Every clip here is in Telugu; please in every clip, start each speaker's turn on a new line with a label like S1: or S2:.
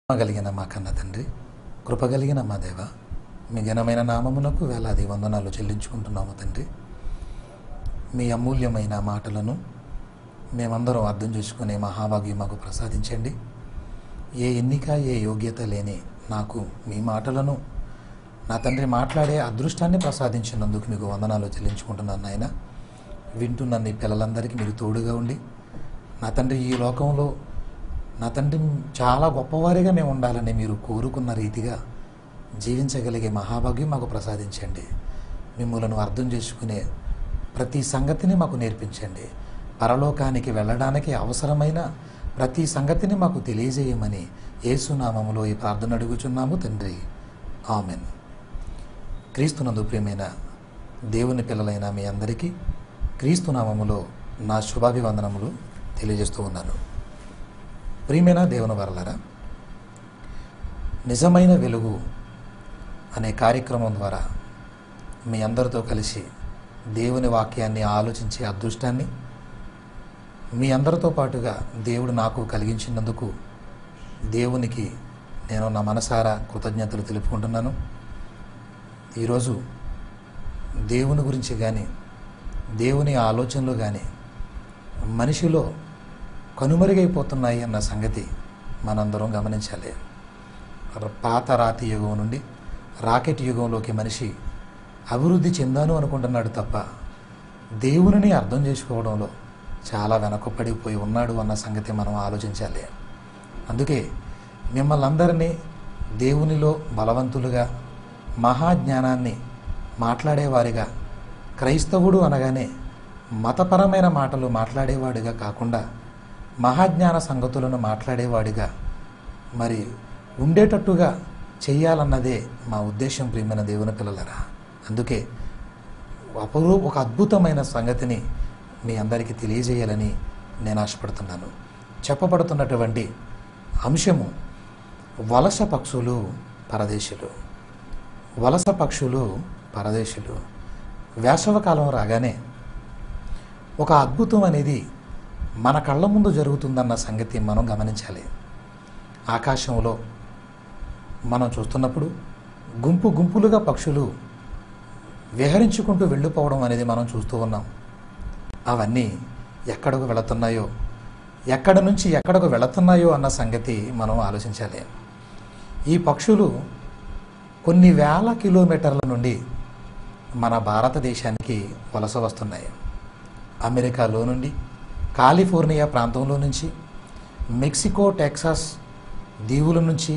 S1: కలిగిన మా కన్న తండ్రి కృప కలిగిన మా దేవ మీ ఘనమైన నామమునకు వేలాది వందనాలు చెల్లించుకుంటున్నాము తండ్రి మీ అమూల్యమైన మాటలను మేమందరం అర్థం చేసుకునే మహాభాగ్యం మాకు ప్రసాదించండి ఏ ఎన్నిక ఏ యోగ్యత లేని నాకు మీ మాటలను నా తండ్రి మాట్లాడే అదృష్టాన్ని ప్రసాదించినందుకు మీకు వందనాలు చెల్లించుకుంటున్నాను నాయన వింటున్న నీ పిల్లలందరికీ మీరు తోడుగా ఉండి నా తండ్రి ఈ లోకంలో నా తండ్రి చాలా గొప్పవారిగా మేము ఉండాలని మీరు కోరుకున్న రీతిగా జీవించగలిగే మహాభాగ్యం మాకు ప్రసాదించండి మిమ్మల్ని అర్థం చేసుకునే ప్రతి సంగతిని మాకు నేర్పించండి పరలోకానికి వెళ్ళడానికి అవసరమైన ప్రతి సంగతిని మాకు తెలియజేయమని యేసునామములో ఈ ప్రార్థన అడుగుచున్నాము తండ్రి ఆమెన్ క్రీస్తునందు ప్రియమైన దేవుని పిల్లలైన మీ అందరికీ క్రీస్తునామములో నా శుభాభివందనములు తెలియజేస్తూ ఉన్నాను ప్రియమైన దేవుని వరలరా నిజమైన వెలుగు అనే కార్యక్రమం ద్వారా మీ అందరితో కలిసి దేవుని వాక్యాన్ని ఆలోచించే అదృష్టాన్ని మీ అందరితో పాటుగా దేవుడు నాకు కలిగించినందుకు దేవునికి నేను నా మనసారా కృతజ్ఞతలు తెలుపుకుంటున్నాను ఈరోజు దేవుని గురించి కానీ దేవుని ఆలోచనలు కానీ మనిషిలో కనుమరుగైపోతున్నాయి అన్న సంగతి మనందరం గమనించాలి ర- పాత రాతి యుగం నుండి రాకెట్ యుగంలోకి మనిషి అభివృద్ధి చెందాను అనుకుంటున్నాడు తప్ప దేవునిని అర్థం చేసుకోవడంలో చాలా వెనకపడిపోయి ఉన్నాడు అన్న సంగతి మనం ఆలోచించాలి అందుకే మిమ్మల్ని అందరినీ దేవునిలో బలవంతులుగా మహాజ్ఞానాన్ని మాట్లాడేవారిగా క్రైస్తవుడు అనగానే మతపరమైన మాటలు మాట్లాడేవాడిగా కాకుండా మహాజ్ఞాన సంగతులను మాట్లాడేవాడిగా మరి ఉండేటట్టుగా చెయ్యాలన్నదే మా ఉద్దేశం ప్రియమైన దేవుని పిల్లలరా అందుకే అపరూ ఒక అద్భుతమైన సంగతిని మీ అందరికీ తెలియజేయాలని నేను ఆశపడుతున్నాను చెప్పబడుతున్నటువంటి అంశము వలస పక్షులు పరదేశులు వలస పక్షులు పరదేశులు వేసవకాలం రాగానే ఒక అద్భుతం అనేది మన కళ్ళ ముందు జరుగుతుందన్న సంగతి మనం గమనించాలి ఆకాశంలో మనం చూస్తున్నప్పుడు గుంపు గుంపులుగా పక్షులు విహరించుకుంటూ వెళ్ళిపోవడం అనేది మనం చూస్తూ ఉన్నాం అవన్నీ ఎక్కడకు వెళుతున్నాయో ఎక్కడ నుంచి ఎక్కడకు వెళుతున్నాయో అన్న సంగతి మనం ఆలోచించాలి ఈ పక్షులు కొన్ని వేల కిలోమీటర్ల నుండి మన భారతదేశానికి వలస వస్తున్నాయి అమెరికాలో నుండి కాలిఫోర్నియా ప్రాంతంలో నుంచి మెక్సికో టెక్సాస్ దీవుల నుంచి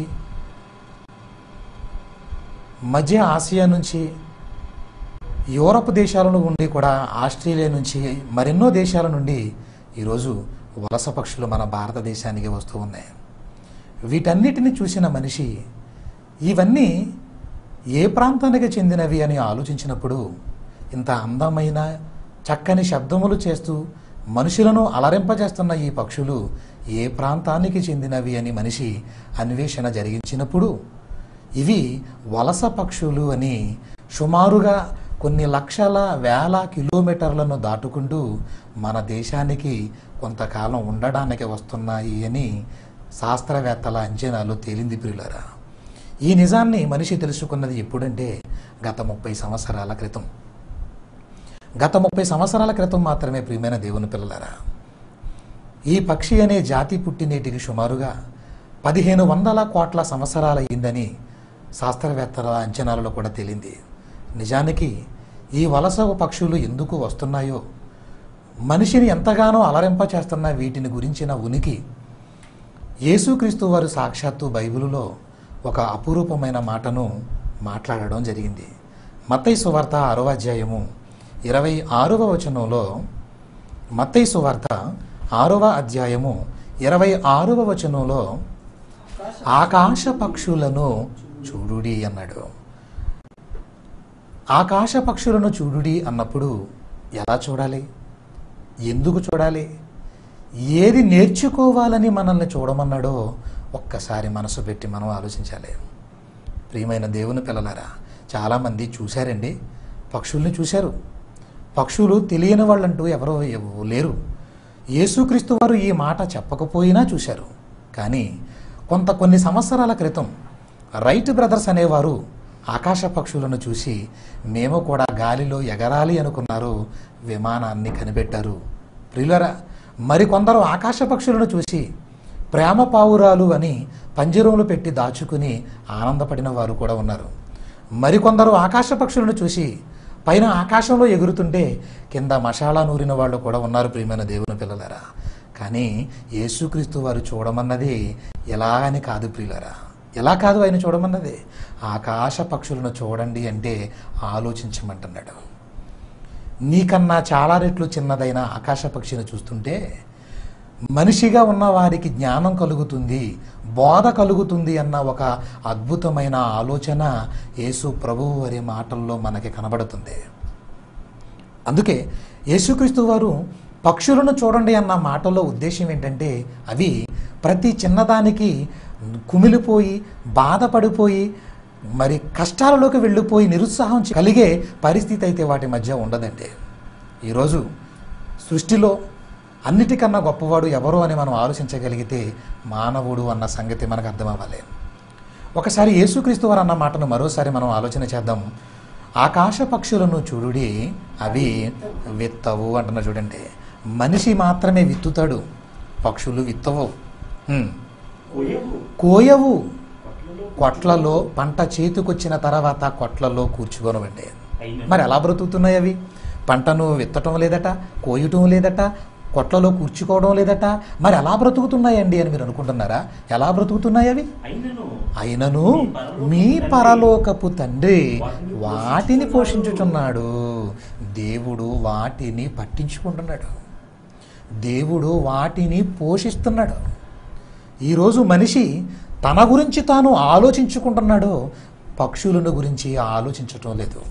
S1: మధ్య ఆసియా నుంచి యూరప్ దేశాల నుండి కూడా ఆస్ట్రేలియా నుంచి మరెన్నో దేశాల నుండి ఈరోజు వలస పక్షులు మన భారతదేశానికి వస్తూ ఉన్నాయి వీటన్నిటిని చూసిన మనిషి ఇవన్నీ ఏ ప్రాంతానికి చెందినవి అని ఆలోచించినప్పుడు ఇంత అందమైన చక్కని శబ్దములు చేస్తూ మనుషులను అలరింపజేస్తున్న ఈ పక్షులు ఏ ప్రాంతానికి చెందినవి అని మనిషి అన్వేషణ జరిగించినప్పుడు ఇవి వలస పక్షులు అని సుమారుగా కొన్ని లక్షల వేల కిలోమీటర్లను దాటుకుంటూ మన దేశానికి కొంతకాలం ఉండడానికి వస్తున్నాయి అని శాస్త్రవేత్తల అంచనాలు తేలింది ప్రియులరా ఈ నిజాన్ని మనిషి తెలుసుకున్నది ఎప్పుడంటే గత ముప్పై సంవత్సరాల క్రితం గత ముప్పై సంవత్సరాల క్రితం మాత్రమే ప్రియమైన దేవుని పిల్లలారా ఈ పక్షి అనే జాతి పుట్టినేటికి సుమారుగా పదిహేను వందల కోట్ల సంవత్సరాలయ్యిందని శాస్త్రవేత్తల అంచనాలలో కూడా తేలింది నిజానికి ఈ వలస పక్షులు ఎందుకు వస్తున్నాయో మనిషిని ఎంతగానో అలరింప చేస్తున్న వీటిని గురించిన ఉనికి యేసుక్రీస్తు వారు సాక్షాత్తు బైబిలులో ఒక అపురూపమైన మాటను మాట్లాడడం జరిగింది మత్తయి సువార్త ఆరవ అధ్యాయము ఇరవై ఆరవ వచనంలో మత్తయి సువార్త ఆరవ అధ్యాయము ఇరవై ఆరవ వచనంలో ఆకాశ పక్షులను చూడుడి అన్నాడు ఆకాశ పక్షులను చూడుడి అన్నప్పుడు ఎలా చూడాలి ఎందుకు చూడాలి ఏది నేర్చుకోవాలని మనల్ని చూడమన్నాడో ఒక్కసారి మనసు పెట్టి మనం ఆలోచించాలి ప్రియమైన దేవుని పిల్లలారా చాలామంది చూశారండి పక్షుల్ని చూశారు పక్షులు తెలియని వాళ్ళంటూ ఎవరో ఎవ- లేరు యేసుక్రీస్తు వారు ఈ మాట చెప్పకపోయినా చూశారు కానీ కొంత కొన్ని సంవత్సరాల క్రితం రైట్ బ్రదర్స్ అనేవారు ఆకాశ పక్షులను చూసి మేము కూడా గాలిలో ఎగరాలి అనుకున్నారు విమానాన్ని కనిపెట్టారు ప్రియులరా మరికొందరు ఆకాశ పక్షులను చూసి ప్రేమ పావురాలు అని పంజరంలో పెట్టి దాచుకుని ఆనందపడిన వారు కూడా ఉన్నారు మరికొందరు ఆకాశ పక్షులను చూసి పైన ఆకాశంలో ఎగురుతుంటే కింద మషాలా నూరిన వాళ్ళు కూడా ఉన్నారు ప్రియమైన దేవుని పిల్లలరా కానీ యేసుక్రీస్తు వారు చూడమన్నది ఎలా అని కాదు ప్రియులరా ఎలా కాదు ఆయన చూడమన్నది ఆకాశ పక్షులను చూడండి అంటే ఆలోచించమంటున్నాడు నీకన్నా చాలా రెట్లు చిన్నదైన ఆకాశ పక్షిని చూస్తుంటే మనిషిగా ఉన్న వారికి జ్ఞానం కలుగుతుంది బోధ కలుగుతుంది అన్న ఒక అద్భుతమైన ఆలోచన యేసు ప్రభువు వారి మాటల్లో మనకి కనబడుతుంది అందుకే యేసుక్రీస్తు వారు పక్షులను చూడండి అన్న మాటల్లో ఉద్దేశం ఏంటంటే అవి ప్రతి చిన్నదానికి కుమిలిపోయి బాధపడిపోయి మరి కష్టాలలోకి వెళ్ళిపోయి నిరుత్సాహం చే- కలిగే పరిస్థితి అయితే వాటి మధ్య ఉండదండి ఈరోజు సృష్టిలో అన్నిటికన్నా గొప్పవాడు ఎవరు అని మనం ఆలోచించగలిగితే మానవుడు అన్న సంగతి మనకు అర్థమవ్వాలి ఒకసారి యేసుక్రీస్తు వారు అన్న మాటను మరోసారి మనం ఆలోచన చేద్దాం ఆకాశ పక్షులను చూడుడి అవి విత్తవు అంటున్నా చూడండి మనిషి మాత్రమే విత్తుతాడు పక్షులు విత్తవు హ్మ్.
S2: కోయవు
S1: కోయవు
S2: కొట్లలో
S1: కొట్లలో పంట చేతికొచ్చిన తర్వాత కొట్లలో కూర్చుకోనవండి
S2: అయిన
S1: మరి ఎలా బ్రతుకుతున్నాయి అవి పంటను విత్తటం లేదట కోయటం లేదట కొట్లలో కూర్చుకోవడం లేదట మరి ఎలా బ్రతుకుతున్నాయండి అని మీరు అనుకుంటున్నారా ఎలా బ్రతుకుతున్నాయి అవి
S2: అయినను
S1: అయినను మీ పరలోకపు తండ్రి వాటిని పోషించుచున్నాడు దేవుడు వాటిని పట్టించుకుంటున్నాడు దేవుడు వాటిని పోషిస్తున్నాడు ఈరోజు మనిషి తన గురించి తాను ఆలోచించుకుంటున్నాడు పక్షులను గురించి ఆలోచించటం లేదు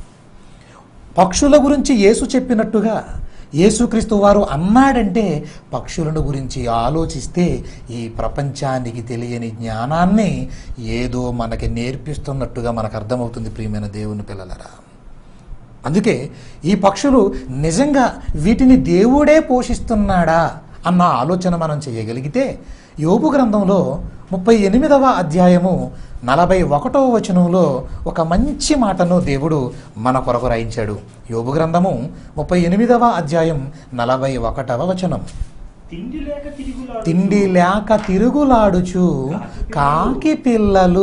S1: పక్షుల గురించి యేసు చెప్పినట్టుగా యేసుక్రీస్తు వారు అన్నాడంటే పక్షులను గురించి ఆలోచిస్తే ఈ ప్రపంచానికి తెలియని జ్ఞానాన్ని ఏదో మనకి నేర్పిస్తున్నట్టుగా మనకు అర్థమవుతుంది ప్రియమైన దేవుని పిల్లలరా అందుకే ఈ పక్షులు నిజంగా వీటిని దేవుడే పోషిస్తున్నాడా అన్న ఆలోచన మనం చేయగలిగితే యోబు గ్రంథంలో ముప్పై ఎనిమిదవ అధ్యాయము నలభై ఒకటవ వచనంలో ఒక మంచి మాటను దేవుడు మన కొరకు రాయించాడు యోబు గ్రంథము ముప్పై ఎనిమిదవ అధ్యాయం నలభై ఒకటవ వచనం
S2: తిండి లేక తిరుగులాడు
S1: తిండి లేక తిరుగులాడుచు కాకి పిల్లలు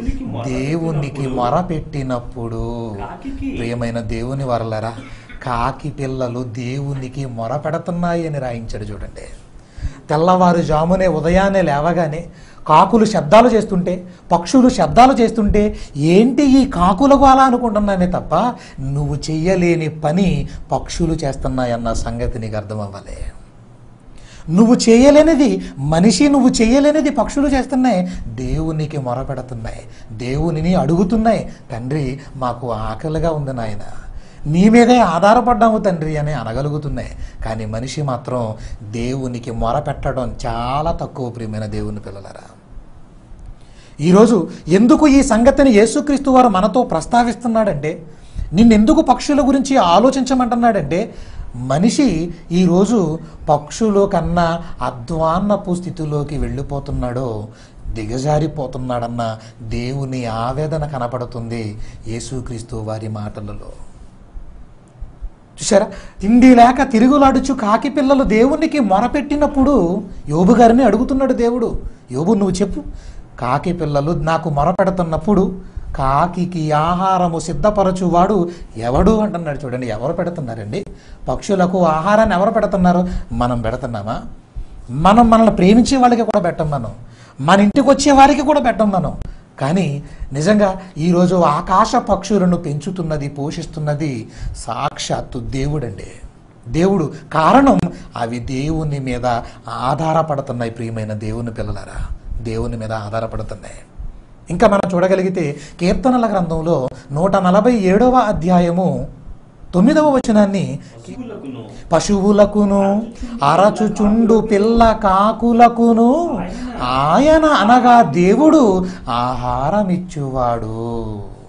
S1: దేవునికి మొరపెట్టినప్పుడు
S2: కాకికి
S1: ప్రియమైన దేవుని వరలరా కాకి పిల్లలు దేవునికి మొర పెడుతున్నాయి అని రాయించాడు చూడండి తెల్లవారుజామునే ఉదయాన్నే లేవగానే కాకులు శబ్దాలు చేస్తుంటే పక్షులు శబ్దాలు చేస్తుంటే ఏంటి ఈ కాకులకు అలా అనుకుంటున్నామే తప్ప నువ్వు చెయ్యలేని పని పక్షులు చేస్తున్నాయన్న సంగతి నీకు అర్థం అవ్వాలి నువ్వు చేయలేనిది మనిషి నువ్వు చేయలేనిది పక్షులు చేస్తున్నాయి దేవునికి మొరపెడుతున్నాయి దేవునిని అడుగుతున్నాయి తండ్రి మాకు ఆకలిగా ఉంది నాయన నీ మీదే ఆధారపడ్డాము తండ్రి అని అనగలుగుతున్నాయి కానీ మనిషి మాత్రం దేవునికి మొరపెట్టడం చాలా తక్కువ ప్రియమైన దేవుని పిల్లలరా ఈరోజు ఎందుకు ఈ సంగతిని యేసుక్రీస్తు వారు మనతో ప్రస్తావిస్తున్నాడంటే నిన్నెందుకు పక్షుల గురించి ఆలోచించమంటున్నాడంటే మనిషి ఈరోజు పక్షుల కన్నా అధ్వాన్నపు స్థితిలోకి వెళ్ళిపోతున్నాడో దిగజారిపోతున్నాడన్న దేవుని ఆవేదన కనపడుతుంది యేసుక్రీస్తు వారి మాటలలో చూసారా తిండి లేక తిరుగులాడుచు కాకి పిల్లలు దేవునికి మొరపెట్టినప్పుడు యోబు గారిని అడుగుతున్నాడు దేవుడు యోబు నువ్వు చెప్పు కాకి పిల్లలు నాకు మొరపెడుతున్నప్పుడు కాకికి ఆహారము సిద్ధపరచువాడు ఎవడు అంటున్నాడు చూడండి ఎవరు పెడుతున్నారండి పక్షులకు ఆహారాన్ని ఎవరు పెడుతున్నారు మనం పెడుతున్నామా మనం మనల్ని ప్రేమించే వాళ్ళకి కూడా పెట్టం మనం మన ఇంటికి వచ్చే వారికి కూడా పెట్టం మనం కానీ నిజంగా ఈరోజు ఆకాశ పక్షులను పెంచుతున్నది పోషిస్తున్నది సాక్షాత్తు దేవుడండి దేవుడు కారణం అవి దేవుని మీద ఆధారపడుతున్నాయి ప్రియమైన దేవుని పిల్లలారా దేవుని మీద ఆధారపడుతున్నాయి ఇంకా మనం చూడగలిగితే కీర్తనల గ్రంథంలో నూట నలభై ఏడవ అధ్యాయము తొమ్మిదవ వచనాన్ని
S2: పశువులకును
S1: పశువులకును అరచుచుండు పిల్ల కాకులకును ఆయన అనగా దేవుడు ఆహారమిచ్చువాడు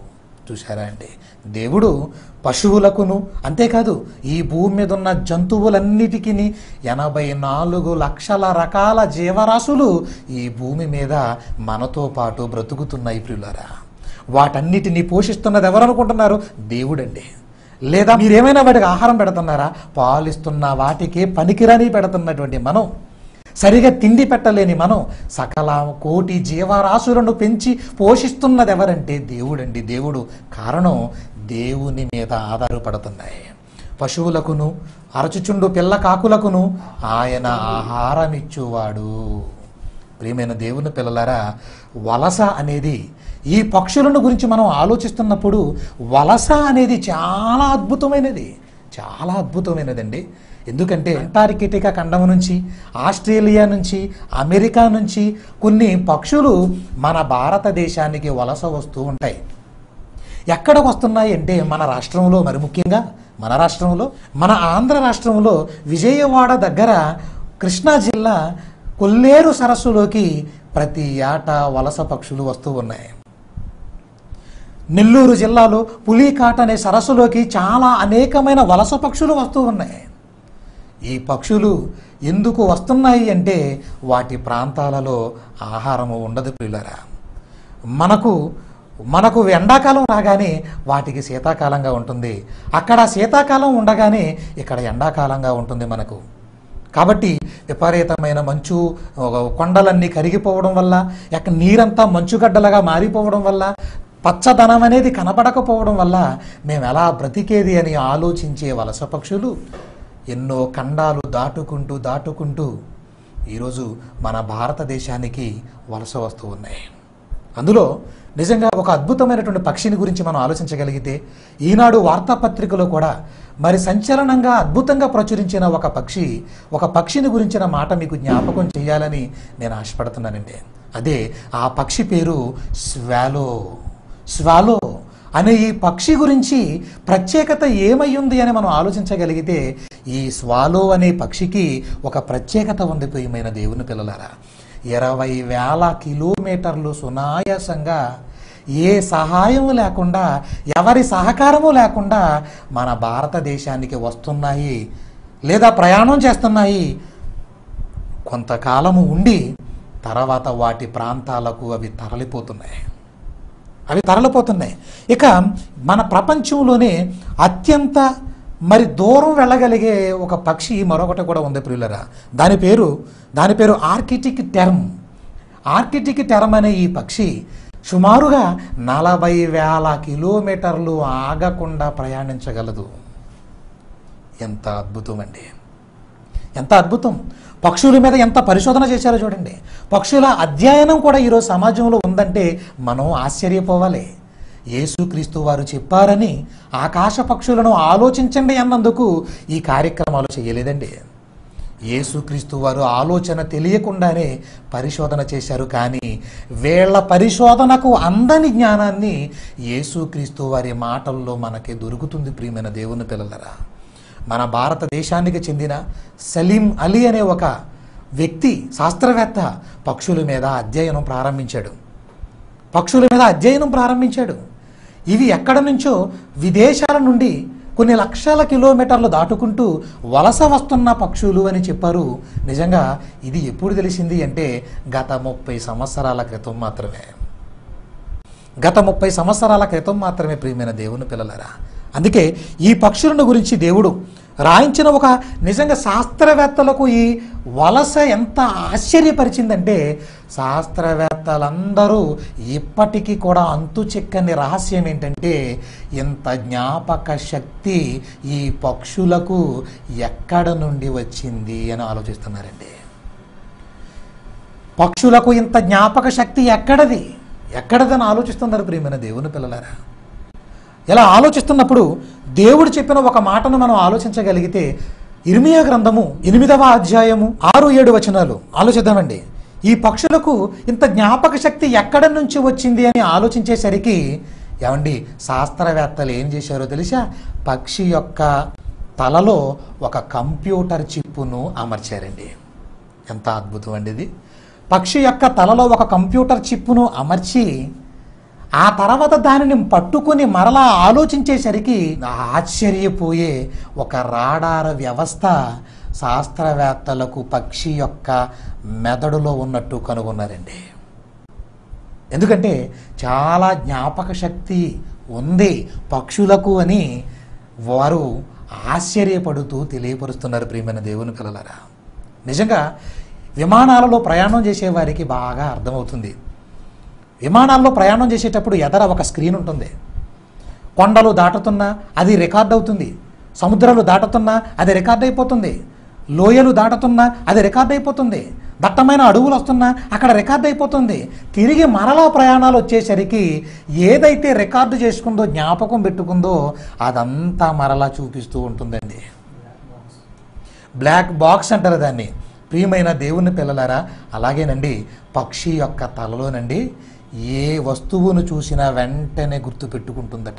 S1: చూశారా అండి దేవుడు పశువులకును అంతేకాదు ఈ భూమి మీద ఉన్న జంతువులన్నిటికీ ఎనభై నాలుగు లక్షల రకాల జీవరాశులు ఈ భూమి మీద మనతో పాటు బ్రతుకుతున్నాయి ప్రియులారా వాటన్నిటిని పోషిస్తున్నది ఎవరు అనుకుంటున్నారు దేవుడండి లేదా మీరేమైనా వాటికి ఆహారం పెడుతున్నారా పాలిస్తున్న వాటికి పనికిరాని పెడుతున్నటువంటి మనం సరిగా తిండి పెట్టలేని మనం సకల కోటి జీవరాశులను పెంచి పోషిస్తున్నది ఎవరంటే దేవుడండి దేవుడు కారణం దేవుని మీద ఆధారపడుతున్నాయి పశువులకును అరచుచుండు పిల్ల కాకులకును ఆయన ఆహారం ఇచ్చువాడు ప్రియమైన దేవుని పిల్లలారా వలస అనేది ఈ పక్షులను గురించి మనం ఆలోచిస్తున్నప్పుడు వలస అనేది చాలా అద్భుతమైనది చాలా అద్భుతమైనదండి ఎందుకంటే అంటార్కిటికా ఖండం నుంచి ఆస్ట్రేలియా నుంచి అమెరికా నుంచి కొన్ని పక్షులు మన భారతదేశానికి వలస వస్తూ ఉంటాయి ఎక్కడికి వస్తున్నాయి అంటే మన రాష్ట్రంలో మరి ముఖ్యంగా మన రాష్ట్రంలో మన ఆంధ్ర రాష్ట్రంలో విజయవాడ దగ్గర కృష్ణా జిల్లా కొల్లేరు సరస్సులోకి ప్రతి ఏటా వలస పక్షులు వస్తూ ఉన్నాయి నెల్లూరు జిల్లాలో పులికాట్ అనే సరస్సులోకి చాలా అనేకమైన వలస పక్షులు వస్తూ ఉన్నాయి ఈ పక్షులు ఎందుకు వస్తున్నాయి అంటే వాటి ప్రాంతాలలో ఆహారము ఉండదు ప్రియులరా మనకు మనకు ఎండాకాలం రాగానే వాటికి శీతాకాలంగా ఉంటుంది అక్కడ శీతాకాలం ఉండగానే ఇక్కడ ఎండాకాలంగా ఉంటుంది మనకు కాబట్టి విపరీతమైన మంచు ఒక కొండలన్నీ కరిగిపోవడం వల్ల ఎక్క నీరంతా మంచుగడ్డలుగా మారిపోవడం వల్ల పచ్చదనం అనేది కనబడకపోవడం వల్ల మేము ఎలా బ్రతికేది అని ఆలోచించే వలస పక్షులు ఎన్నో ఖండాలు దాటుకుంటూ దాటుకుంటూ ఈరోజు మన భారతదేశానికి వలస వస్తూ ఉన్నాయి అందులో నిజంగా ఒక అద్భుతమైనటువంటి పక్షిని గురించి మనం ఆలోచించగలిగితే ఈనాడు వార్తాపత్రికలో కూడా మరి సంచలనంగా అద్భుతంగా ప్రచురించిన ఒక పక్షి ఒక పక్షిని గురించిన మాట మీకు జ్ఞాపకం చేయాలని నేను ఆశపడుతున్నానండి అదే ఆ పక్షి పేరు స్వాలో స్వాలో అనే ఈ పక్షి గురించి ప్రత్యేకత ఏమై ఉంది అని మనం ఆలోచించగలిగితే ఈ స్వాలో అనే పక్షికి ఒక ప్రత్యేకత ఉంది ప్రియమైన దేవుని పిల్లలారా ఇరవై వేల కిలోమీటర్లు సునాయాసంగా ఏ సహాయం లేకుండా ఎవరి సహకారము లేకుండా మన భారతదేశానికి వస్తున్నాయి లేదా ప్రయాణం చేస్తున్నాయి కొంతకాలము ఉండి తర్వాత వాటి ప్రాంతాలకు అవి తరలిపోతున్నాయి అవి తరలిపోతున్నాయి ఇక మన ప్రపంచంలోనే అత్యంత మరి దూరం వెళ్ళగలిగే ఒక పక్షి మరొకటి కూడా ఉంది ప్రియులరా దాని పేరు దాని పేరు ఆర్కిటిక్ టెర్మ్ ఆర్కిటిక్ టెర్మ్ అనే ఈ పక్షి సుమారుగా నలభై వేల కిలోమీటర్లు ఆగకుండా ప్రయాణించగలదు ఎంత అద్భుతం అండి ఎంత అద్భుతం పక్షుల మీద ఎంత పరిశోధన చేశారో చూడండి పక్షుల అధ్యయనం కూడా ఈరోజు సమాజంలో ఉందంటే మనం ఆశ్చర్యపోవాలి యేసుక్రీస్తు వారు చెప్పారని ఆకాశ పక్షులను ఆలోచించండి అన్నందుకు ఈ కార్యక్రమాలు చేయలేదండి యేసుక్రీస్తు వారు ఆలోచన తెలియకుండానే పరిశోధన చేశారు కానీ వీళ్ళ పరిశోధనకు అందని జ్ఞానాన్ని యేసుక్రీస్తు వారి మాటల్లో మనకి దొరుకుతుంది ప్రియమైన దేవుని పిల్లలరా మన భారతదేశానికి చెందిన సలీం అలీ అనే ఒక వ్యక్తి శాస్త్రవేత్త పక్షుల మీద అధ్యయనం ప్రారంభించాడు పక్షుల మీద అధ్యయనం ప్రారంభించాడు ఇవి ఎక్కడ నుంచో విదేశాల నుండి కొన్ని లక్షల కిలోమీటర్లు దాటుకుంటూ వలస వస్తున్న పక్షులు అని చెప్పారు నిజంగా ఇది ఎప్పుడు తెలిసింది అంటే గత ముప్పై సంవత్సరాల క్రితం మాత్రమే గత ముప్పై సంవత్సరాల క్రితం మాత్రమే ప్రియమైన దేవుని పిల్లలరా అందుకే ఈ పక్షులను గురించి దేవుడు రాయించిన ఒక నిజంగా శాస్త్రవేత్తలకు ఈ వలస ఎంత ఆశ్చర్యపరిచిందంటే శాస్త్రవేత్తలందరూ ఇప్పటికీ కూడా అంతు చిక్కని రహస్యం ఏంటంటే ఇంత జ్ఞాపక శక్తి ఈ పక్షులకు ఎక్కడ నుండి వచ్చింది అని ఆలోచిస్తున్నారండి పక్షులకు ఇంత జ్ఞాపక శక్తి ఎక్కడది ఎక్కడదని ఆలోచిస్తున్నారు ప్రియమైన దేవుని పిల్లలారా ఇలా ఆలోచిస్తున్నప్పుడు దేవుడు చెప్పిన ఒక మాటను మనం ఆలోచించగలిగితే ఇర్మియా గ్రంథము ఎనిమిదవ అధ్యాయము ఆరు ఏడు వచనాలు ఆలోచిద్దామండి ఈ పక్షులకు ఇంత జ్ఞాపక శక్తి ఎక్కడ నుంచి వచ్చింది అని ఆలోచించేసరికి ఏమండి శాస్త్రవేత్తలు ఏం చేశారో తెలుసా పక్షి యొక్క తలలో ఒక కంప్యూటర్ చిప్పును అమర్చారండి ఎంత అద్భుతం అండి ఇది పక్షి యొక్క తలలో ఒక కంప్యూటర్ చిప్పును అమర్చి ఆ తర్వాత దానిని పట్టుకుని మరలా ఆలోచించేసరికి ఆశ్చర్యపోయే ఒక రాడార వ్యవస్థ శాస్త్రవేత్తలకు పక్షి యొక్క మెదడులో ఉన్నట్టు కనుగొన్నారండి ఎందుకంటే చాలా జ్ఞాపక శక్తి ఉంది పక్షులకు అని వారు ఆశ్చర్యపడుతూ తెలియపరుస్తున్నారు ప్రియమైన దేవుని పిల్లలారా నిజంగా విమానాలలో ప్రయాణం చేసేవారికి బాగా అర్థమవుతుంది విమానాల్లో ప్రయాణం చేసేటప్పుడు ఎదర ఒక స్క్రీన్ ఉంటుంది కొండలు దాటుతున్నా అది రికార్డ్ అవుతుంది సముద్రాలు దాటుతున్నా అది రికార్డ్ అయిపోతుంది లోయలు దాటుతున్నా అది రికార్డ్ అయిపోతుంది దట్టమైన అడవులు వస్తున్నా అక్కడ రికార్డ్ అయిపోతుంది తిరిగి మరలా ప్రయాణాలు వచ్చేసరికి ఏదైతే రికార్డు చేసుకుందో జ్ఞాపకం పెట్టుకుందో అదంతా మరలా చూపిస్తూ ఉంటుందండి బ్లాక్ బాక్స్ అంటారు దాన్ని ప్రియమైన దేవుని పిల్లలారా అలాగేనండి పక్షి యొక్క తలలోనండి ఏ వస్తువును చూసినా వెంటనే గుర్తుపెట్టుకుంటుందట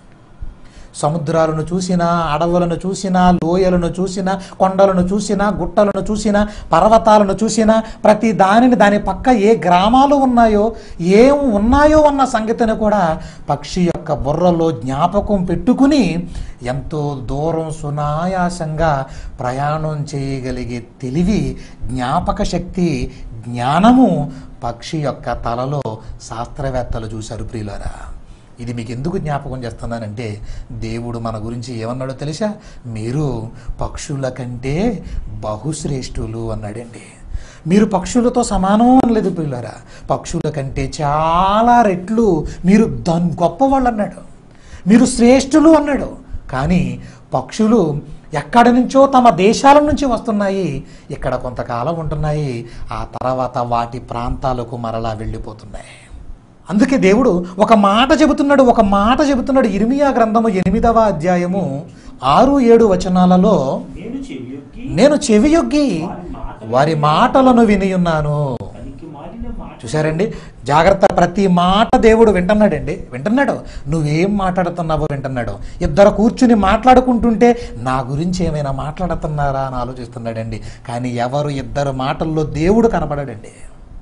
S1: సముద్రాలను చూసినా అడవులను చూసినా లోయలను చూసినా కొండలను చూసినా గుట్టలను చూసినా పర్వతాలను చూసినా ప్రతి దానిని దాని పక్క ఏ గ్రామాలు ఉన్నాయో ఏం ఉన్నాయో అన్న సంగతిని కూడా పక్షి యొక్క బుర్రలో జ్ఞాపకం పెట్టుకుని ఎంతో దూరం సునాయాసంగా ప్రయాణం చేయగలిగే తెలివి జ్ఞాపక శక్తి జ్ఞానము పక్షి యొక్క తలలో శాస్త్రవేత్తలు చూశారు ప్రియులారా ఇది మీకు ఎందుకు జ్ఞాపకం చేస్తున్నానంటే దేవుడు మన గురించి ఏమన్నాడో తెలుసా మీరు పక్షుల కంటే బహుశ్రేష్ఠులు అన్నాడండి మీరు పక్షులతో సమానం అనలేదు పిల్లరా పక్షుల కంటే చాలా రెట్లు మీరు దన్ గొప్పవాళ్ళు అన్నాడు మీరు శ్రేష్ఠులు అన్నాడు కానీ పక్షులు ఎక్కడి నుంచో తమ దేశాల నుంచి వస్తున్నాయి ఇక్కడ కొంతకాలం ఉంటున్నాయి ఆ తర్వాత వాటి ప్రాంతాలకు మరలా వెళ్ళిపోతున్నాయి అందుకే దేవుడు ఒక మాట చెబుతున్నాడు ఒక మాట చెబుతున్నాడు ఇర్మియా గ్రంథము ఎనిమిదవ అధ్యాయము ఆరు ఏడు వచనాలలో
S2: నేను చెవియొక్కి
S1: నేను చెవియొగ్గి వారి మాటలను వినియున్నాను
S2: పనికి మాలిన మాట
S1: చూశారండి జాగ్రత్త ప్రతి మాట దేవుడు వింటున్నాడండి వింటున్నాడు నువ్వేం మాట్లాడుతున్నావో వింటున్నాడు ఇద్దరు కూర్చుని మాట్లాడుకుంటుంటే నా గురించి ఏమైనా మాట్లాడుతున్నారా అని ఆలోచిస్తున్నాడండి కానీ ఎవరు ఇద్దరు మాటల్లో దేవుడు కనపడాడండి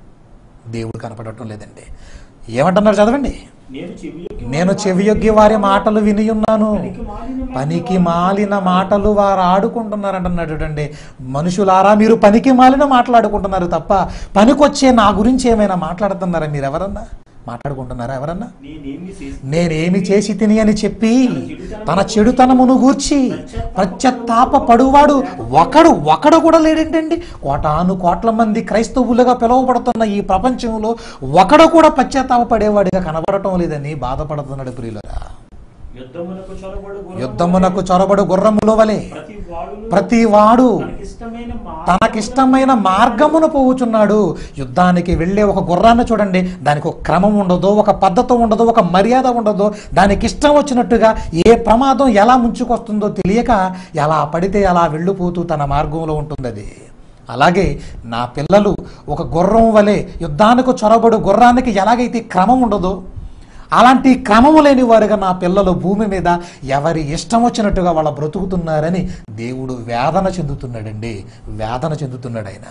S1: దేవుడు కనపడటం లేదండి ఏమంటున్నారు చదవండి
S2: నేను చెవియొక్కి
S1: నేను చెవియొగ్గి వారి మాటలు వినియున్నాను
S2: పనికి మాలిన మాట
S1: పనికి మాలిన మాటలు వారు ఆడుకుంటున్నారంటున్నాడు చూడండి మనుషులారా మీరు పనికి మాలిన మాట్లాడుకుంటున్నారు తప్ప పనికొచ్చే నా గురించి ఏమైనా మాట్లాడుతున్నారా మీరు ఎవరన్నా మాట్లాడుకుంటున్నారా ఎవరన్నా
S2: నేనేమి చేసి
S1: నేనేమి చేసి తిని అని చెప్పి తన చెడుతనమును గూర్చి పశ్చాత్తాప పడువాడు ఒకడు ఒకడు కూడా లేడేంటండి కోటాను కోట్ల మంది క్రైస్తవులుగా పిలువబడుతున్న ఈ ప్రపంచంలో ఒకడు కూడా పశ్చాత్తాప పడేవాడిగా కనబడటం లేదని బాధపడుతున్నాడు ప్రియులరా
S2: యుద్ధమునకు చొరబడు గుర్రము
S1: యుద్ధమునకు చొరబడు గుర్రముల వలె
S2: ప్రతి వాడును
S1: ప్రతి వాడు
S2: తనకిష్టమైన మాట
S1: తనకిష్టమైన మార్గమును పోవుచున్నాడు యుద్ధానికి వెళ్ళే ఒక గుర్రాన్ని చూడండి దానికి ఒక క్రమం ఉండదు ఒక పద్ధతి ఉండదు ఒక మర్యాద ఉండదు దానికి ఇష్టం వచ్చినట్టుగా ఏ ప్రమాదం ఎలా ముంచుకొస్తుందో తెలియక ఎలా పడితే అలా వెళ్ళిపోతూ తన మార్గంలో ఉంటుంది అది అలాగే నా పిల్లలు ఒక గుర్రం వలె యుద్ధానికి చొరబడు గుర్రానికి ఎలాగైతే క్రమం ఉండదో అలాంటి క్రమము లేని వారుగా నా పిల్లలు భూమి మీద ఎవరి ఇష్టం వచ్చినట్టుగా వాళ్ళ బ్రతుకుతున్నారని దేవుడు వేదన చెందుతున్నాడండి వేదన చెందుతున్నాడు ఆయన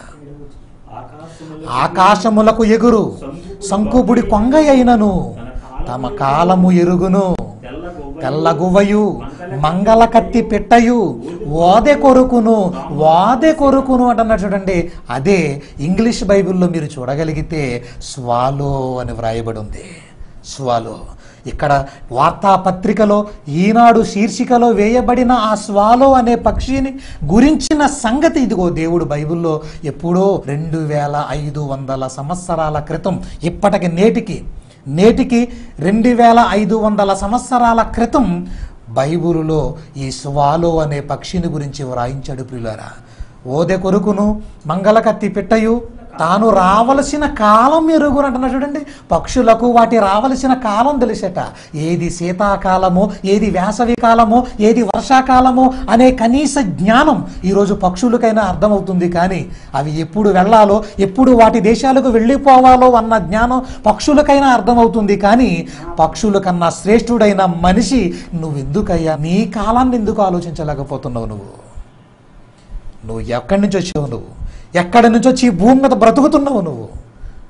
S2: ఆకాశములో
S1: ఆకాశములకు ఎగురు సంకుబుడి కొంగ అయినను తమ కాలము ఎరుగును
S2: తెల్ల గొవ్వ
S1: తెల్లగువ్వయు మంగళ కత్తి పెట్టయు ఓదె కొరుకును వాదె కొరుకును అంటున్నాడు చూడండి అదే ఇంగ్లీష్ బైబిల్లో మీరు చూడగలిగితే స్వాలో అని వ్రాయబడి ఉంది స్వాలో ఇక్కడ వార్తాపత్రికలో ఈనాడు శీర్షికలో వేయబడిన ఆ స్వాలో అనే పక్షిని గురించిన సంగతి ఇదిగో దేవుడు బైబిల్లో ఎప్పుడో రెండు వేల ఐదు వందల సంవత్సరాల క్రితం ఇప్పటికి నేటికి నేటికి రెండు వేల ఐదు వందల సంవత్సరాల క్రితం బైబిలులో ఈ స్వాలో అనే పక్షిని గురించి వ్రాయించాడు ప్రియులారా ఓదె కొరుకును మంగళకత్తి పెట్టయు తాను రావలసిన కాలం ఎరుగును అంటున్నా చూడండి పక్షులకు వాటి రావలసిన కాలం తెలిసేట ఏది శీతాకాలమో ఏది వేసవి కాలమో ఏది వర్షాకాలమో అనే కనీస జ్ఞానం ఈరోజు పక్షులకైనా అర్థమవుతుంది కానీ అవి ఎప్పుడు వెళ్ళాలో ఎప్పుడు వాటి దేశాలకు వెళ్ళిపోవాలో అన్న జ్ఞానం పక్షులకైనా అర్థమవుతుంది కానీ పక్షుల కన్నా శ్రేష్ఠుడైన మనిషి నువ్వెందుకయ్యా నీ కాలాన్ని ఎందుకు ఆలోచించలేకపోతున్నావు నువ్వు నువ్వు ఎక్కడి నుంచి వచ్చావు నువ్వు ఎక్కడి నుంచి వచ్చి ఈ భూమి మీద బ్రతుకుతున్నావు నువ్వు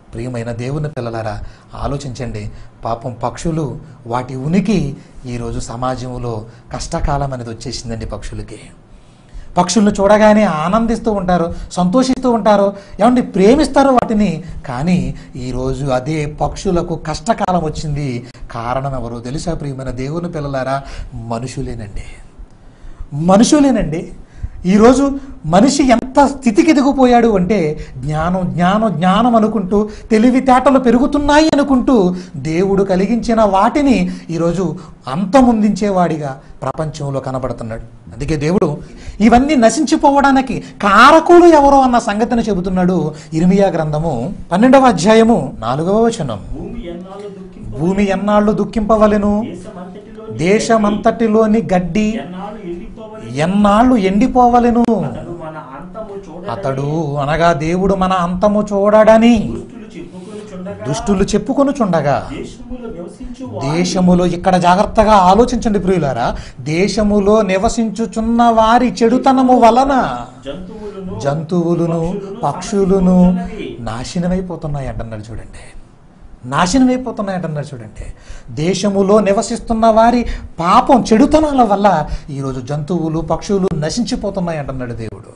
S1: ప్రియమైన దేవుని పిల్లలారా ఆలోచించండి పాపం పక్షులు వాటి ఉనికి ఈరోజు సమాజంలో కష్టకాలం అనేది వచ్చేసిందండి పక్షులకి పక్షులను చూడగానే ఆనందిస్తూ ఉంటారు సంతోషిస్తూ ఉంటారు ఏమండి ప్రేమిస్తారు వాటిని కానీ ఈరోజు అదే పక్షులకు కష్టకాలం వచ్చింది కారణం ఎవరో తెలుసా ప్రియమైన దేవుని పిల్లలారా మనుషులేనండి మనుషులేనండి ఈరోజు మనిషి ఎంత స్థితికి ఎదిగిపోయాడు అంటే జ్ఞానం జ్ఞానం జ్ఞానం అనుకుంటూ తెలివితేటలు పెరుగుతున్నాయి అనుకుంటూ దేవుడు కలిగించిన వాటిని ఈరోజు అంతమొందించేవాడిగా ప్రపంచంలో కనబడుతున్నాడు అందుకే దేవుడు ఇవన్నీ నశించిపోవడానికి కారకులు ఎవరో అన్న సంగతిని చెబుతున్నాడు ఇర్మియా గ్రంథము పన్నెండవ అధ్యాయము నాలుగవ వచనం
S2: భూమి ఎన్నాళ్ళు దుఃఖింప
S1: భూమి ఎన్నాళ్ళు దుఃఖింపవలెను
S2: దేశమంతటిలో
S1: దేశమంతటిలోని గడ్డి
S2: ఎన్నాళ్ళు ఎండిపోవని
S1: ఎన్నాళ్ళు ఎండిపోవలెను
S2: అతడు మన అంతము చూడ
S1: అతడు అనగా దేవుడు మన అంతము చూడడని
S2: దుష్టులు చెప్పుకొని చుండగా
S1: దుష్టులు చెప్పుకొనుచుండగా
S2: దేశములో నివసించు
S1: దేశములో ఇక్కడ జాగ్రత్తగా ఆలోచించండి ప్రియులారా దేశములో నివసించుచున్న వారి చెడుతనము వలన
S2: జంతువులను
S1: జంతువులను పక్షులను నాశనమైపోతున్నాయి అంటున్నాడు చూడండి నాశనమైపోతున్నాయి అంటున్నాడు చూడండి దేశములో నివసిస్తున్న వారి పాపం చెడుతనాల వల్ల ఈరోజు జంతువులు పక్షులు నశించిపోతున్నాయి అంటున్నాడు దేవుడు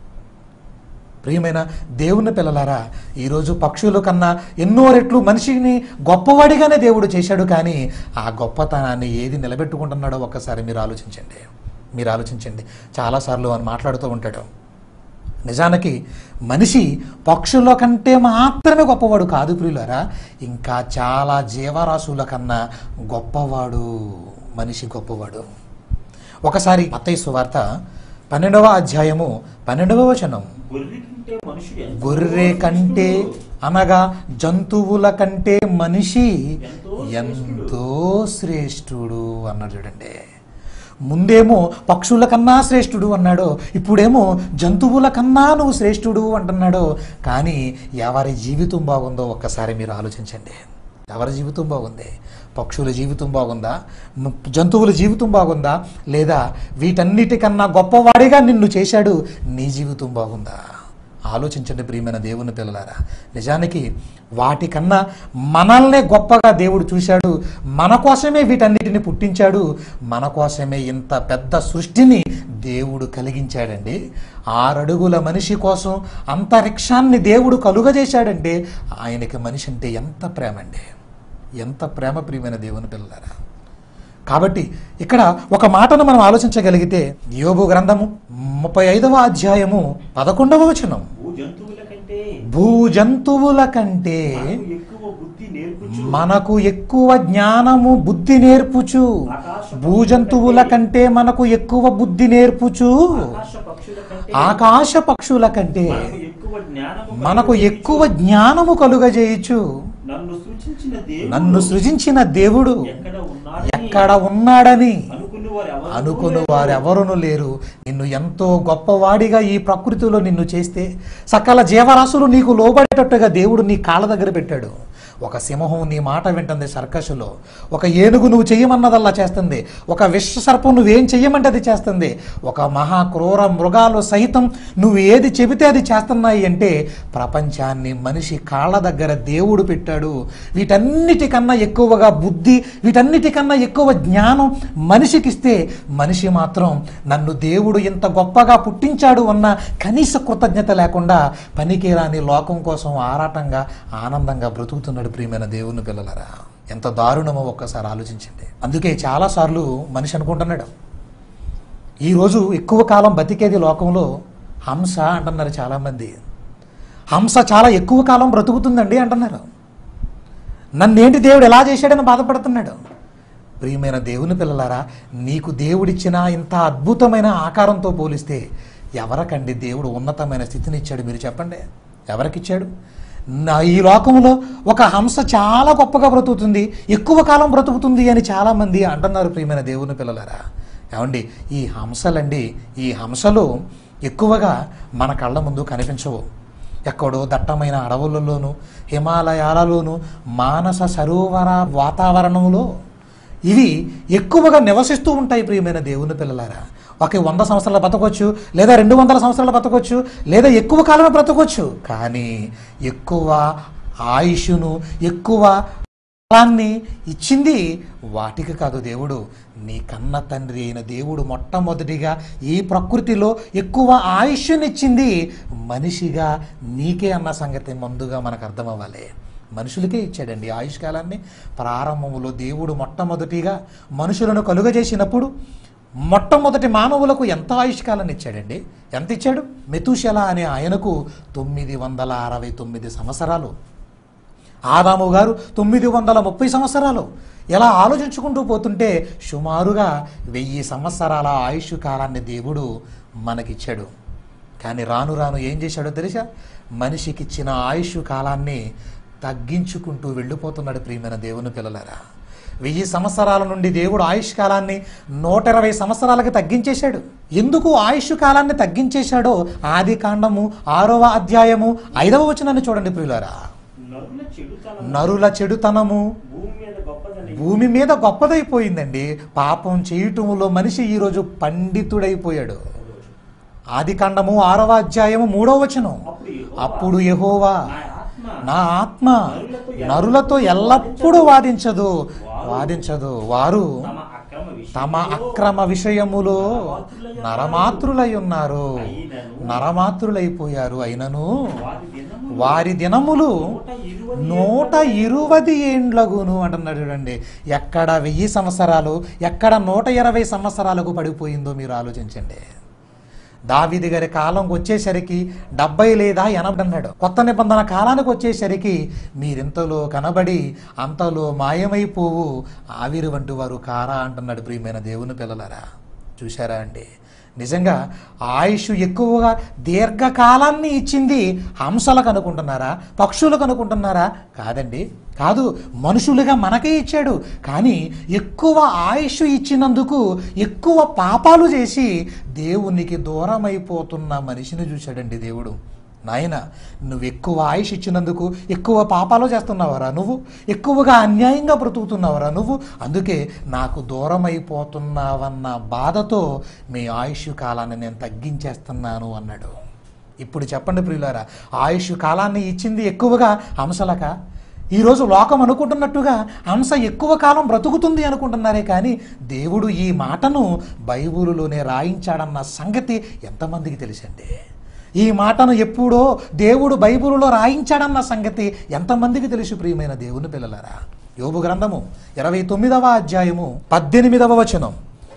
S1: ప్రియమైన దేవుని పిల్లలారా ఈరోజు పక్షుల కన్నా ఎన్నో రెట్లు మనిషిని గొప్పవాడిగానే దేవుడు చేశాడు కానీ ఆ గొప్పతనాన్ని ఏది నిలబెట్టుకుంటున్నాడో ఒక్కసారి మీరు ఆలోచించండి మీరు ఆలోచించండి చాలాసార్లు అని మాట్లాడుతూ ఉంటాడు నిజానికి మనిషి పక్షుల కంటే మాత్రమే గొప్పవాడు కాదు ప్రియులారా ఇంకా చాలా జీవరాశుల కన్నా గొప్పవాడు మనిషి గొప్పవాడు ఒకసారి మత్తయి సువార్త పన్నెండవ అధ్యాయము పన్నెండవ వచనం
S2: గొర్రె కంటే మనుషుడు ఎంతో
S1: గొర్రె కంటే అనగా జంతువుల కంటే మనిషి ఎంతో శ్రేష్ఠుడు అన్నాడు చూడండి ముందేమో పక్షుల కన్నా శ్రేష్ఠుడు అన్నాడు ఇప్పుడేమో జంతువుల కన్నా నువ్వు శ్రేష్ఠుడు అంటున్నాడు కానీ ఎవరి జీవితం బాగుందో ఒక్కసారి మీరు ఆలోచించండి ఎవరి జీవితం బాగుంది పక్షుల జీవితం బాగుందా మ- జంతువుల జీవితం బాగుందా లేదా వీటన్నిటికన్నా గొప్పవాడిగా నిన్ను చేశాడు నీ జీవితం బాగుందా ఆలోచించండి ప్రియమైన దేవుని పిల్లలారా నిజానికి వాటికన్నా మనల్నే గొప్పగా దేవుడు చూశాడు మన కోసమే వీటన్నిటిని పుట్టించాడు మన కోసమే ఇంత పెద్ద సృష్టిని దేవుడు కలిగించాడండి ఆరడుగుల మనిషి కోసం అంతరిక్షాన్ని దేవుడు కలుగజేశాడంటే ఆయనకి మనిషి అంటే ఎంత ప్రేమ అండి ఎంత ప్రేమ ప్రియమైన దేవుని పిల్లలారా కాబట్టి ఇక్కడ ఒక మాటను మనం ఆలోచించగలిగితే యోబు గ్రంథము ముప్పై ఐదవ అధ్యాయము పదకొండవ వచనం
S2: భూ జంతువుల కంటే
S1: భూజంతువుల కంటే
S2: మనకు ఎక్కువ బుద్ధి నేర్పుచు
S1: మనకు ఎక్కువ జ్ఞానము బుద్ధి నేర్పుచు భూజంతువుల కంటే మనకు ఎక్కువ బుద్ధి నేర్పుచు
S2: ఆకాశ పక్షుల కంటే
S1: ఆకాశ పక్షుల కంటే
S2: మనకు ఎక్కువ జ్ఞానము
S1: మనకు ఎక్కువ జ్ఞానము కలుగజేయచ్చు
S2: నన్ను సృజించిన దేవుడు
S1: నన్ను సృజించిన దేవుడు
S2: ఎక్కడ ఉన్నాడని
S1: ఎక్కడ ఉన్నాడని
S2: అనుకుని వారు ఎవరు
S1: అనుకుని వారెవరును లేరు నిన్ను ఎంతో గొప్పవాడిగా ఈ ప్రకృతిలో నిన్ను చేస్తే సకల జీవరాశులు నీకు లోబడేటట్టుగా దేవుడు నీ కాళ్ళ దగ్గర పెట్టాడు ఒక సింహం నీ మాట వింటుంది సర్కసులో ఒక ఏనుగు నువ్వు చెయ్యమన్నదల్లా చేస్తుంది ఒక విశ్వసర్పం నువ్వేం చెయ్యమంటే అది చేస్తుంది ఒక మహా క్రూర మృగాలు సహితం నువ్వు ఏది చెబితే అది చేస్తున్నాయి అంటే ప్రపంచాన్ని మనిషి కాళ్ళ దగ్గర దేవుడు పెట్టాడు వీటన్నిటికన్నా ఎక్కువగా బుద్ధి వీటన్నిటికన్నా ఎక్కువ జ్ఞానం మనిషికిస్తే మనిషి మాత్రం నన్ను దేవుడు ఇంత గొప్పగా పుట్టించాడు అన్న కనీస కృతజ్ఞత లేకుండా పనికిరాని లోకం కోసం ఆరాటంగా ఆనందంగా బ్రతుకుతున్నాడు ప్రియమైన దేవుని పిల్లలరా ఎంత దారుణమో ఒక్కసారి ఆలోచించండి అందుకే చాలాసార్లు మనిషి అనుకుంటున్నాడు ఈరోజు ఎక్కువ కాలం బతికేది లోకంలో హంస అంటున్నారు చాలామంది హంస చాలా ఎక్కువ కాలం బ్రతుకుతుందండి అంటున్నారు నన్నేంటి దేవుడు ఎలా చేశాడని బాధపడుతున్నాడు ప్రియమైన దేవుని పిల్లలారా నీకు దేవుడిచ్చిన ఇంత అద్భుతమైన ఆకారంతో పోలిస్తే ఎవరికండి దేవుడు ఉన్నతమైన స్థితిని ఇచ్చాడు మీరు చెప్పండి ఎవరికిచ్చాడు నా ఈ లోకంలో ఒక హంస చాలా గొప్పగా బ్రతుకుతుంది ఎక్కువ కాలం బ్రతుకుతుంది అని చాలామంది అంటున్నారు ప్రియమైన దేవుని పిల్లలారా ఏమండి ఈ హంసలండి ఈ హంసలు ఎక్కువగా మన కళ్ళ ముందు కనిపించవు ఎక్కడో దట్టమైన అడవులలోను హిమాలయాలలోను మానస సరోవర వాతావరణంలో ఇవి ఎక్కువగా నివసిస్తూ ఉంటాయి ప్రియమైన దేవుని పిల్లలారా ఒక వంద సంవత్సరాలు బతకొచ్చు లేదా రెండు వందల సంవత్సరాలు బతకొచ్చు లేదా ఎక్కువ కాలమే బ్రతకొచ్చు కానీ ఎక్కువ ఆయుష్ను ఎక్కువ కాలాన్ని ఇచ్చింది వాటికి కాదు దేవుడు నీ కన్న తండ్రి అయిన దేవుడు మొట్టమొదటిగా ఈ ప్రకృతిలో ఎక్కువ ఆయుష్నిచ్చింది మనిషిగా నీకే అన్న సంగతి ముందుగా మనకు అర్థమవ్వాలి మనుషులకే ఇచ్చాడండి ఆయుష్ కాలాన్ని ప్రారంభంలో దేవుడు మొట్టమొదటిగా మనుషులను కలుగజేసినప్పుడు మొట్టమొదటి మానవులకు ఎంత ఆయుష్కాలాన్ని ఇచ్చాడండి ఎంత ఇచ్చాడు మెతుశల అనే ఆయనకు తొమ్మిది వందల అరవై తొమ్మిది సంవత్సరాలు ఆదాము గారు తొమ్మిది వందల ముప్పై సంవత్సరాలు ఇలా ఆలోచించుకుంటూ పోతుంటే సుమారుగా వెయ్యి సంవత్సరాల ఆయుష్ కాలాన్ని దేవుడు మనకిచ్చాడు కానీ రాను రాను ఏం చేశాడో తెలుసా మనిషికి ఇచ్చిన ఆయుష్ కాలాన్ని తగ్గించుకుంటూ వెళ్ళిపోతున్నాడు ప్రియమైన దేవుని పిల్లలారా వెయ్యి సంవత్సరాల నుండి దేవుడు ఆయుష్ కాలాన్ని నూట ఇరవై సంవత్సరాలకు తగ్గించేశాడు ఎందుకు ఆయుష్ కాలాన్ని తగ్గించేశాడో ఆది కాండము ఆరవ అధ్యాయము ఐదవ వచనాన్ని చూడండి ప్రియులారా
S2: నరుల చెడుతనం
S1: నరుల చెడుతనము
S2: భూమి మీద గొప్పదని
S1: భూమి మీద గొప్పదైపోయిందండి పాపం చేయటంలో మనిషి ఈరోజు పండితుడైపోయాడు ఆది కాండము ఆరవ అధ్యాయము మూడవ వచనం
S2: అప్పుడు యెహోవా,
S1: అప్పుడు యెహోవా
S2: నా ఆత్మ
S1: నా ఆత్మ నరులతో ఎల్లప్పుడూ వాదించదు వాదించదు వారు
S2: తమ అక్రమ
S1: తమ
S2: విషయంలో
S1: అక్రమ విషయములో నరమాతృలై ఉన్నారు నరమాతృలైపోయారు అయినను
S2: వారి దినము
S1: వారి దినములు
S2: నూట ఇరువది
S1: నూట ఇరువది ఏండ్లగును అంటున్నాడు చూడండి ఎక్కడ వెయ్యి సంవత్సరాలు ఎక్కడ నూట ఇరవై సంవత్సరాలకు పడిపోయిందో మీరు ఆలోచించండి దావిది గారి కాలంకి వచ్చేసరికి డెబ్బై లేదా ఎనభై అన్నాడు కొత్త నిబంధన కాలానికి వచ్చేసరికి మీరింతలో కనబడి అంతలో మాయమైపోవు ఆవిరి వంటి వారు కారా అంటున్నాడు ప్రియమైన దేవుని పిల్లలారా చూశారా అండి నిజంగా ఆయుష్ ఎక్కువగా దీర్ఘకాలాన్ని ఇచ్చింది హంసలకు అనుకుంటున్నారా పక్షులకు అనుకుంటున్నారా కాదండి కాదు మనుషులుగా మనకే ఇచ్చాడు కానీ ఎక్కువ ఆయుష్ ఇచ్చినందుకు ఎక్కువ పాపాలు చేసి దేవునికి దూరమైపోతున్న మనిషిని చూశాడండి దేవుడు నాయన నువ్వు ఎక్కువ ఆయుష్ ఇచ్చినందుకు ఎక్కువ పాపాలు చేస్తున్నావరా నువ్వు ఎక్కువగా అన్యాయంగా బ్రతుకుతున్నావరా నువ్వు అందుకే నాకు దూరం అయిపోతున్నావన్న బాధతో మీ ఆయుష్ కాలాన్ని నేను తగ్గించేస్తున్నాను అన్నాడు ఇప్పుడు చెప్పండి ప్రియులారా ఆయుష్ కాలాన్ని ఇచ్చింది ఎక్కువగా హంసలక ఈరోజు లోకం అనుకుంటున్నట్టుగా హంస ఎక్కువ కాలం బ్రతుకుతుంది అనుకుంటున్నారే కానీ దేవుడు ఈ మాటను బైబిలులోనే రాయించాడన్న సంగతి ఎంతమందికి తెలుసండి ఈ మాటను ఎప్పుడో దేవుడు బైబిలులో రాయించాడన్న సంగతి ఎంతమందికి తెలుసు ప్రియమైన దేవుని పిల్లలారా యోబు గ్రంథము ఇరవై తొమ్మిదవ అధ్యాయము పద్దెనిమిదవ వచనం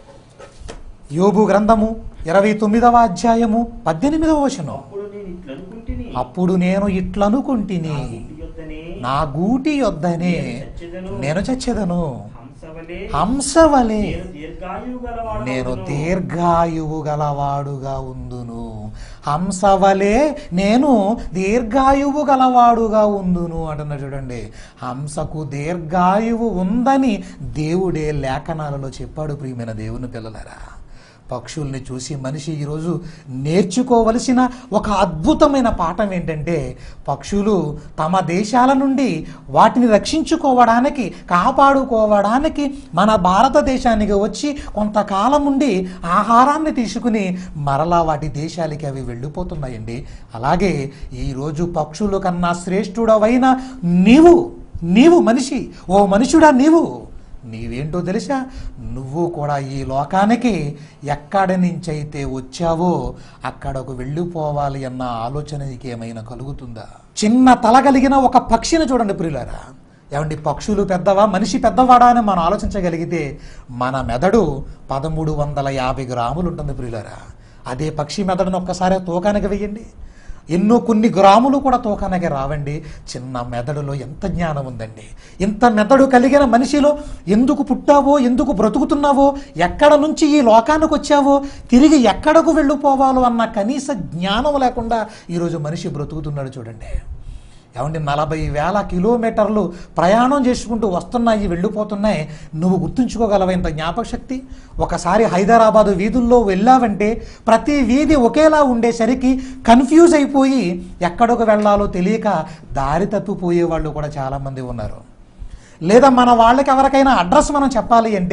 S1: యోబు గ్రంథము ఇరవై తొమ్మిదవ అధ్యాయము పద్దెనిమిదవ వచనం
S2: అప్పుడు నేను ఇట్లనుకుంటుని
S1: అప్పుడు నేను ఇట్లనుకుంటిని
S2: ఇంటి యొద్దనే
S1: నా గూటి యొద్దనే
S2: చచ్చెదను
S1: నేను చచ్చెదను
S2: హంసవలే
S1: హంసవలే
S2: నేను దీర్ఘాయువు గలవాడు
S1: నేను దీర్ఘాయువు గలవాడుగా ఉందును హంసవలే నేను దీర్ఘాయువు గలవాడుగా ఉందును అంటున్నా చూడండి హంసకు దీర్ఘాయువు ఉందని దేవుడే లేఖనాలలో చెప్పాడు ప్రియమైన దేవుని పిల్లలారా పక్షుల్ని చూసి మనిషి ఈరోజు నేర్చుకోవలసిన ఒక అద్భుతమైన పాఠం ఏంటంటే పక్షులు తమ దేశాల నుండి వాటిని రక్షించుకోవడానికి కాపాడుకోవడానికి మన భారతదేశానికి వచ్చి కొంతకాలం ఉండి ఆహారాన్ని తీసుకుని మరలా వాటి దేశాలకి అవి వెళ్ళిపోతున్నాయండి అలాగే ఈరోజు పక్షుల కన్నా శ్రేష్ఠుడవైన నీవు నీవు మనిషి ఓ మనుషుడా నీవు నీవేంటో తెలుసా నువ్వు కూడా ఈ లోకానికి ఎక్కడి నుంచైతే వచ్చావో అక్కడకు వెళ్ళిపోవాలి అన్న ఆలోచన నీకు ఏమైనా కలుగుతుందా చిన్న తల కలిగిన ఒక పక్షిని చూడండి ప్రియులారా ఏమండి పక్షులు పెద్దవా మనిషి పెద్దవాడా అని మనం ఆలోచించగలిగితే మన మెదడు పదమూడు వందల యాభై గ్రాములు ఉంటుంది ప్రియులారా అదే పక్షి మెదడును ఒక్కసారి తూకానికి వెయ్యండి ఎన్నో కొన్ని గ్రాములు కూడా తూకానికి రావండి చిన్న మెదడులో ఎంత జ్ఞానం ఉందండి ఇంత మెదడు కలిగిన మనిషిలో ఎందుకు పుట్టావో ఎందుకు బ్రతుకుతున్నావో ఎక్కడ నుంచి ఈ లోకానికి వచ్చావో తిరిగి ఎక్కడకు వెళ్ళిపోవాలో అన్న కనీస జ్ఞానం లేకుండా ఈరోజు మనిషి బ్రతుకుతున్నాడు చూడండి ఏమండి నలభై వేల కిలోమీటర్లు ప్రయాణం చేసుకుంటూ వస్తున్నాయి వెళ్ళిపోతున్నాయి నువ్వు గుర్తుంచుకోగలవా ఇంత జ్ఞాపక శక్తి ఒకసారి హైదరాబాద్ వీధుల్లో వెళ్ళావంటే ప్రతి వీధి ఒకేలా ఉండేసరికి కన్ఫ్యూజ్ అయిపోయి ఎక్కడికి వెళ్ళాలో తెలియక దారి తప్పిపోయే వాళ్ళు కూడా చాలామంది ఉన్నారు లేదా మన వాళ్ళకి ఎవరికైనా అడ్రస్ మనం చెప్పాలి అంటే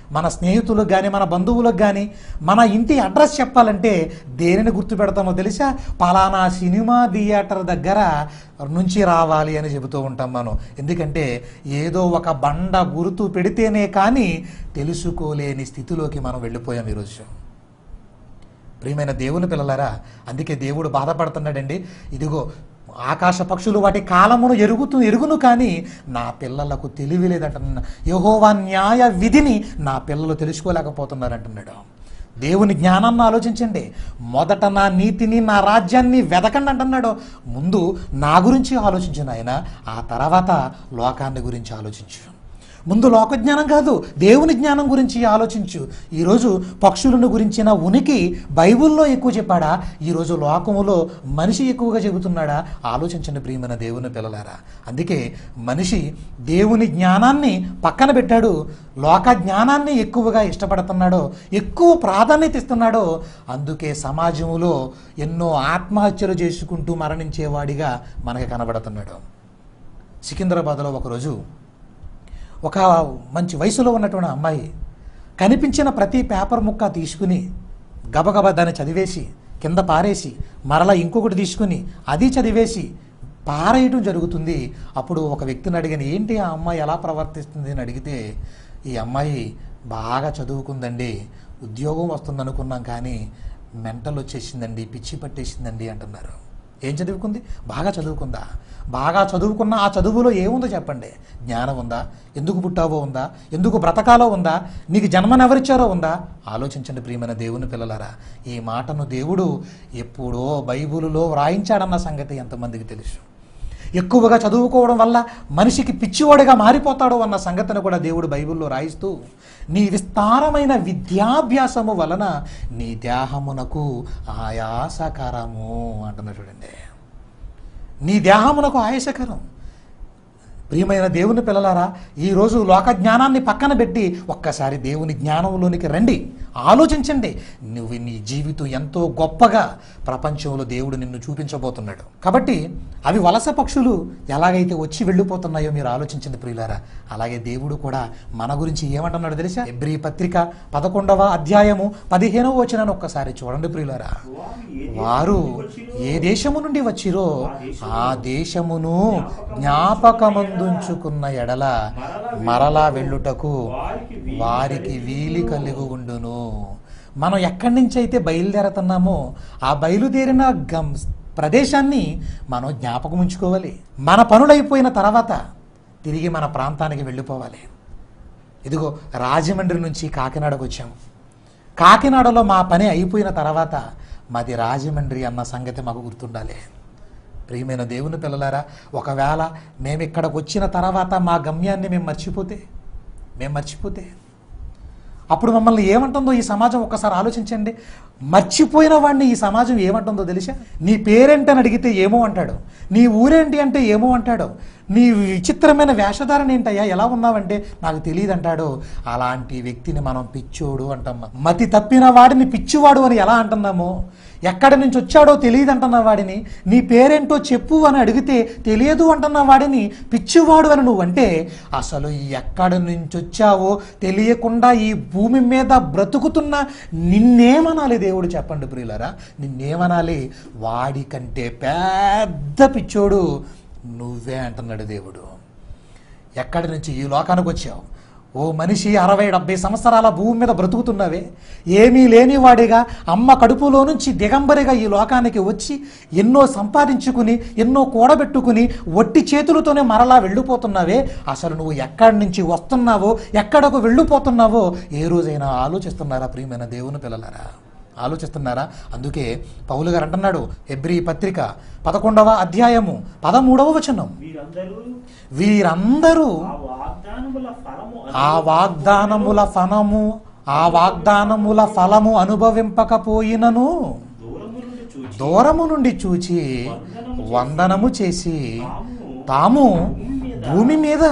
S1: మన స్నేహితులకు కానీ మన బంధువులకు కానీ మన ఇంటి అడ్రస్ చెప్పాలంటే దేనిని గుర్తు పెడతామో తెలుసా పలానా సినిమా థియేటర్ దగ్గర నుంచి రావాలి అని చెబుతూ ఉంటాం మనం ఎందుకంటే ఏదో ఒక బండ గుర్తు పెడితేనే కానీ తెలుసుకోలేని స్థితిలోకి మనం వెళ్ళిపోయాం ఈరోజు ప్రియమైన దేవుని పిల్లలారా అందుకే దేవుడు బాధపడుతున్నాడండి ఇదిగో ఆకాశ పక్షులు వాటి కాలమును ఎరుగుతూ ఎరుగును కానీ నా పిల్లలకు తెలివి లేదంటున్నా యహోవా న్యాయ విధిని నా పిల్లలు తెలుసుకోలేకపోతున్నారంటున్నాడు దేవుని జ్ఞానాన్ని ఆలోచించండి మొదట నా నీతిని నా రాజ్యాన్ని వెదకండి అంటున్నాడు ముందు నా గురించి ఆలోచించు ఆయన ఆ తర్వాత లోకాన్ని గురించి ఆలోచించు ముందు లోక జ్ఞానం కాదు దేవుని జ్ఞానం గురించి ఆలోచించు ఈరోజు పక్షులను గురించిన ఉనికి బైబిల్లో ఎక్కువ చెప్పాడా ఈరోజు లోకములో మనిషి ఎక్కువగా చెబుతున్నాడా ఆలోచించండి ప్రియమైన దేవుని పిల్లలారా అందుకే మనిషి దేవుని జ్ఞానాన్ని పక్కన పెట్టాడు లోక జ్ఞానాన్ని ఎక్కువగా ఇష్టపడుతున్నాడో ఎక్కువ ప్రాధాన్యత ఇస్తున్నాడో అందుకే సమాజంలో ఎన్నో ఆత్మహత్యలు చేసుకుంటూ మరణించేవాడిగా మనకి కనబడుతున్నాడు సికింద్రాబాద్లో ఒకరోజు ఒక మంచి వయసులో ఉన్నటువంటి అమ్మాయి కనిపించిన ప్రతి పేపర్ ముక్క తీసుకుని గబగబా దాన్ని చదివేసి కింద పారేసి మరలా ఇంకొకటి తీసుకుని అది చదివేసి పారేయటం జరుగుతుంది అప్పుడు ఒక వ్యక్తిని అడిగాను ఏంటి ఆ అమ్మాయి ఎలా ప్రవర్తిస్తుంది అని అడిగితే ఈ అమ్మాయి బాగా చదువుకుందండి ఉద్యోగం వస్తుంది అనుకున్నాం కానీ మెంటల్ వచ్చేసిందండి పిచ్చి పట్టేసిందండి అంటున్నారు ఏం చదువుకుంది బాగా చదువుకుందా బాగా చదువుకున్న ఆ చదువులో ఏముందో చెప్పండి జ్ఞానం ఉందా ఎందుకు పుట్టావో ఉందా ఎందుకు బ్రతకాలో ఉందా నీకు జన్మనెవరిచ్చారో ఉందా ఆలోచించండి ప్రియమైన దేవుని పిల్లలారా ఈ మాటను దేవుడు ఎప్పుడో బైబిలులో వ్రాయించాడన్న సంగతి ఎంతమందికి తెలుసు ఎక్కువగా చదువుకోవడం వల్ల మనిషికి పిచ్చివాడిగా మారిపోతాడు అన్న సంగతిని కూడా దేవుడు బైబిల్లో రాయిస్తూ నీ విస్తారమైన విద్యాభ్యాసము వలన నీ దేహమునకు ఆయాసకరము అంటున్నాడు చూడండి నీ దేహమునకు ఆయాసకరం ప్రియమైన దేవుని పిల్లలారా ఈరోజు లోక జ్ఞానాన్ని పక్కన పెట్టి ఒక్కసారి దేవుని జ్ఞానంలోనికి రండి ఆలోచించండి నువ్వు నీ జీవితం ఎంతో గొప్పగా ప్రపంచంలో దేవుడు నిన్ను చూపించబోతున్నాడు కాబట్టి అవి వలస పక్షులు ఎలాగైతే వచ్చి వెళ్ళిపోతున్నాయో మీరు ఆలోచించండి ప్రియులారా అలాగే దేవుడు కూడా మన గురించి ఏమంటున్నాడు తెలుసా ఎబ్రి పత్రిక పదకొండవ అధ్యాయము పదిహేనవ వచనాన్ని ఒక్కసారి చూడండి ప్రియులారా వారు ఏ దేశము నుండి వచ్చిరో ఆ దేశమును జ్ఞాపకమందుంచుకున్న ఎడల మరలా వెళ్ళుటకు వారికి వీలి కలిగి ఉండును మనం ఎక్కడి నుంచి అయితే బయలుదేరుతున్నామో ఆ బయలుదేరిన గం ప్రదేశాన్ని మనం జ్ఞాపకం ఉంచుకోవాలి మన పనులైపోయిన తర్వాత తిరిగి మన ప్రాంతానికి వెళ్ళిపోవాలి ఇదిగో రాజమండ్రి నుంచి కాకినాడకు వచ్చాము కాకినాడలో మా పని అయిపోయిన తర్వాత మాది రాజమండ్రి అన్న సంగతి మాకు గుర్తుండాలి ప్రియమైన దేవుని పిల్లలారా ఒకవేళ మేము ఇక్కడికి వచ్చిన తర్వాత మా గమ్యాన్ని మేము మర్చిపోతే మేము మర్చిపోతే అప్పుడు మమ్మల్ని ఏమంటుందో ఈ సమాజం ఒక్కసారి ఆలోచించండి మర్చిపోయిన వాడిని ఈ సమాజం ఏమంటుందో తెలుసా నీ పేరేంటి అని అడిగితే ఏమో అంటాడు నీ ఊరేంటి అంటే ఏమో అంటాడు నీ విచిత్రమైన వేషధారణ ఏంటయ్యా ఎలా ఉన్నావంటే నాకు తెలియదు అంటాడు అలాంటి వ్యక్తిని మనం పిచ్చోడు అంటాం మతి తప్పిన వాడిని పిచ్చివాడు అని ఎలా అంటున్నామో ఎక్కడి నుంచి వచ్చాడో తెలియదు అంటున్న వాడిని నీ పేరేంటో చెప్పు అని అడిగితే తెలియదు అంటున్న వాడిని పిచ్చివాడు అని నువ్వంటే అసలు ఎక్కడి నుంచి వచ్చావో తెలియకుండా ఈ భూమి మీద బ్రతుకుతున్న నిన్నేమనాలి దేవుడు చెప్పండి ప్రియులరా నిన్నేమనాలి వాడి కంటే పెద్ద పిచ్చోడు నువ్వే అంటున్నాడు దేవుడు ఎక్కడి నుంచి ఈ లోకానికి వచ్చావు ఓ మనిషి అరవై డెబ్బై సంవత్సరాల భూమి మీద బ్రతుకుతున్నావే ఏమీ లేనివాడిగా అమ్మ కడుపులో నుంచి దిగంబరిగా ఈ లోకానికి వచ్చి ఎన్నో సంపాదించుకుని ఎన్నో కూడబెట్టుకుని వట్టి చేతులతోనే మరలా వెళ్ళిపోతున్నావే అసలు నువ్వు ఎక్కడి నుంచి వస్తున్నావో ఎక్కడకు వెళ్ళిపోతున్నావో ఏ రోజైనా ఆలోచిస్తున్నారా ప్రియమైన దేవుని పిల్లలారా ఆలోచిస్తున్నారా అందుకే పౌలు గారు అంటున్నాడు ఎబ్రి పత్రిక పదకొండవ అధ్యాయము పదమూడవ వచనం
S2: వీరందరూ
S1: వీరందరూ
S2: ఆ వాగ్దానముల ఫలము
S1: ఆ వాగ్దానముల ఫలము ఆ వాగ్దానముల ఫలము అనుభవింపకపోయినను
S2: దూరము నుండి చూచి
S1: దూరము నుండి చూచి వందనము చేసి తాము భూమి మీద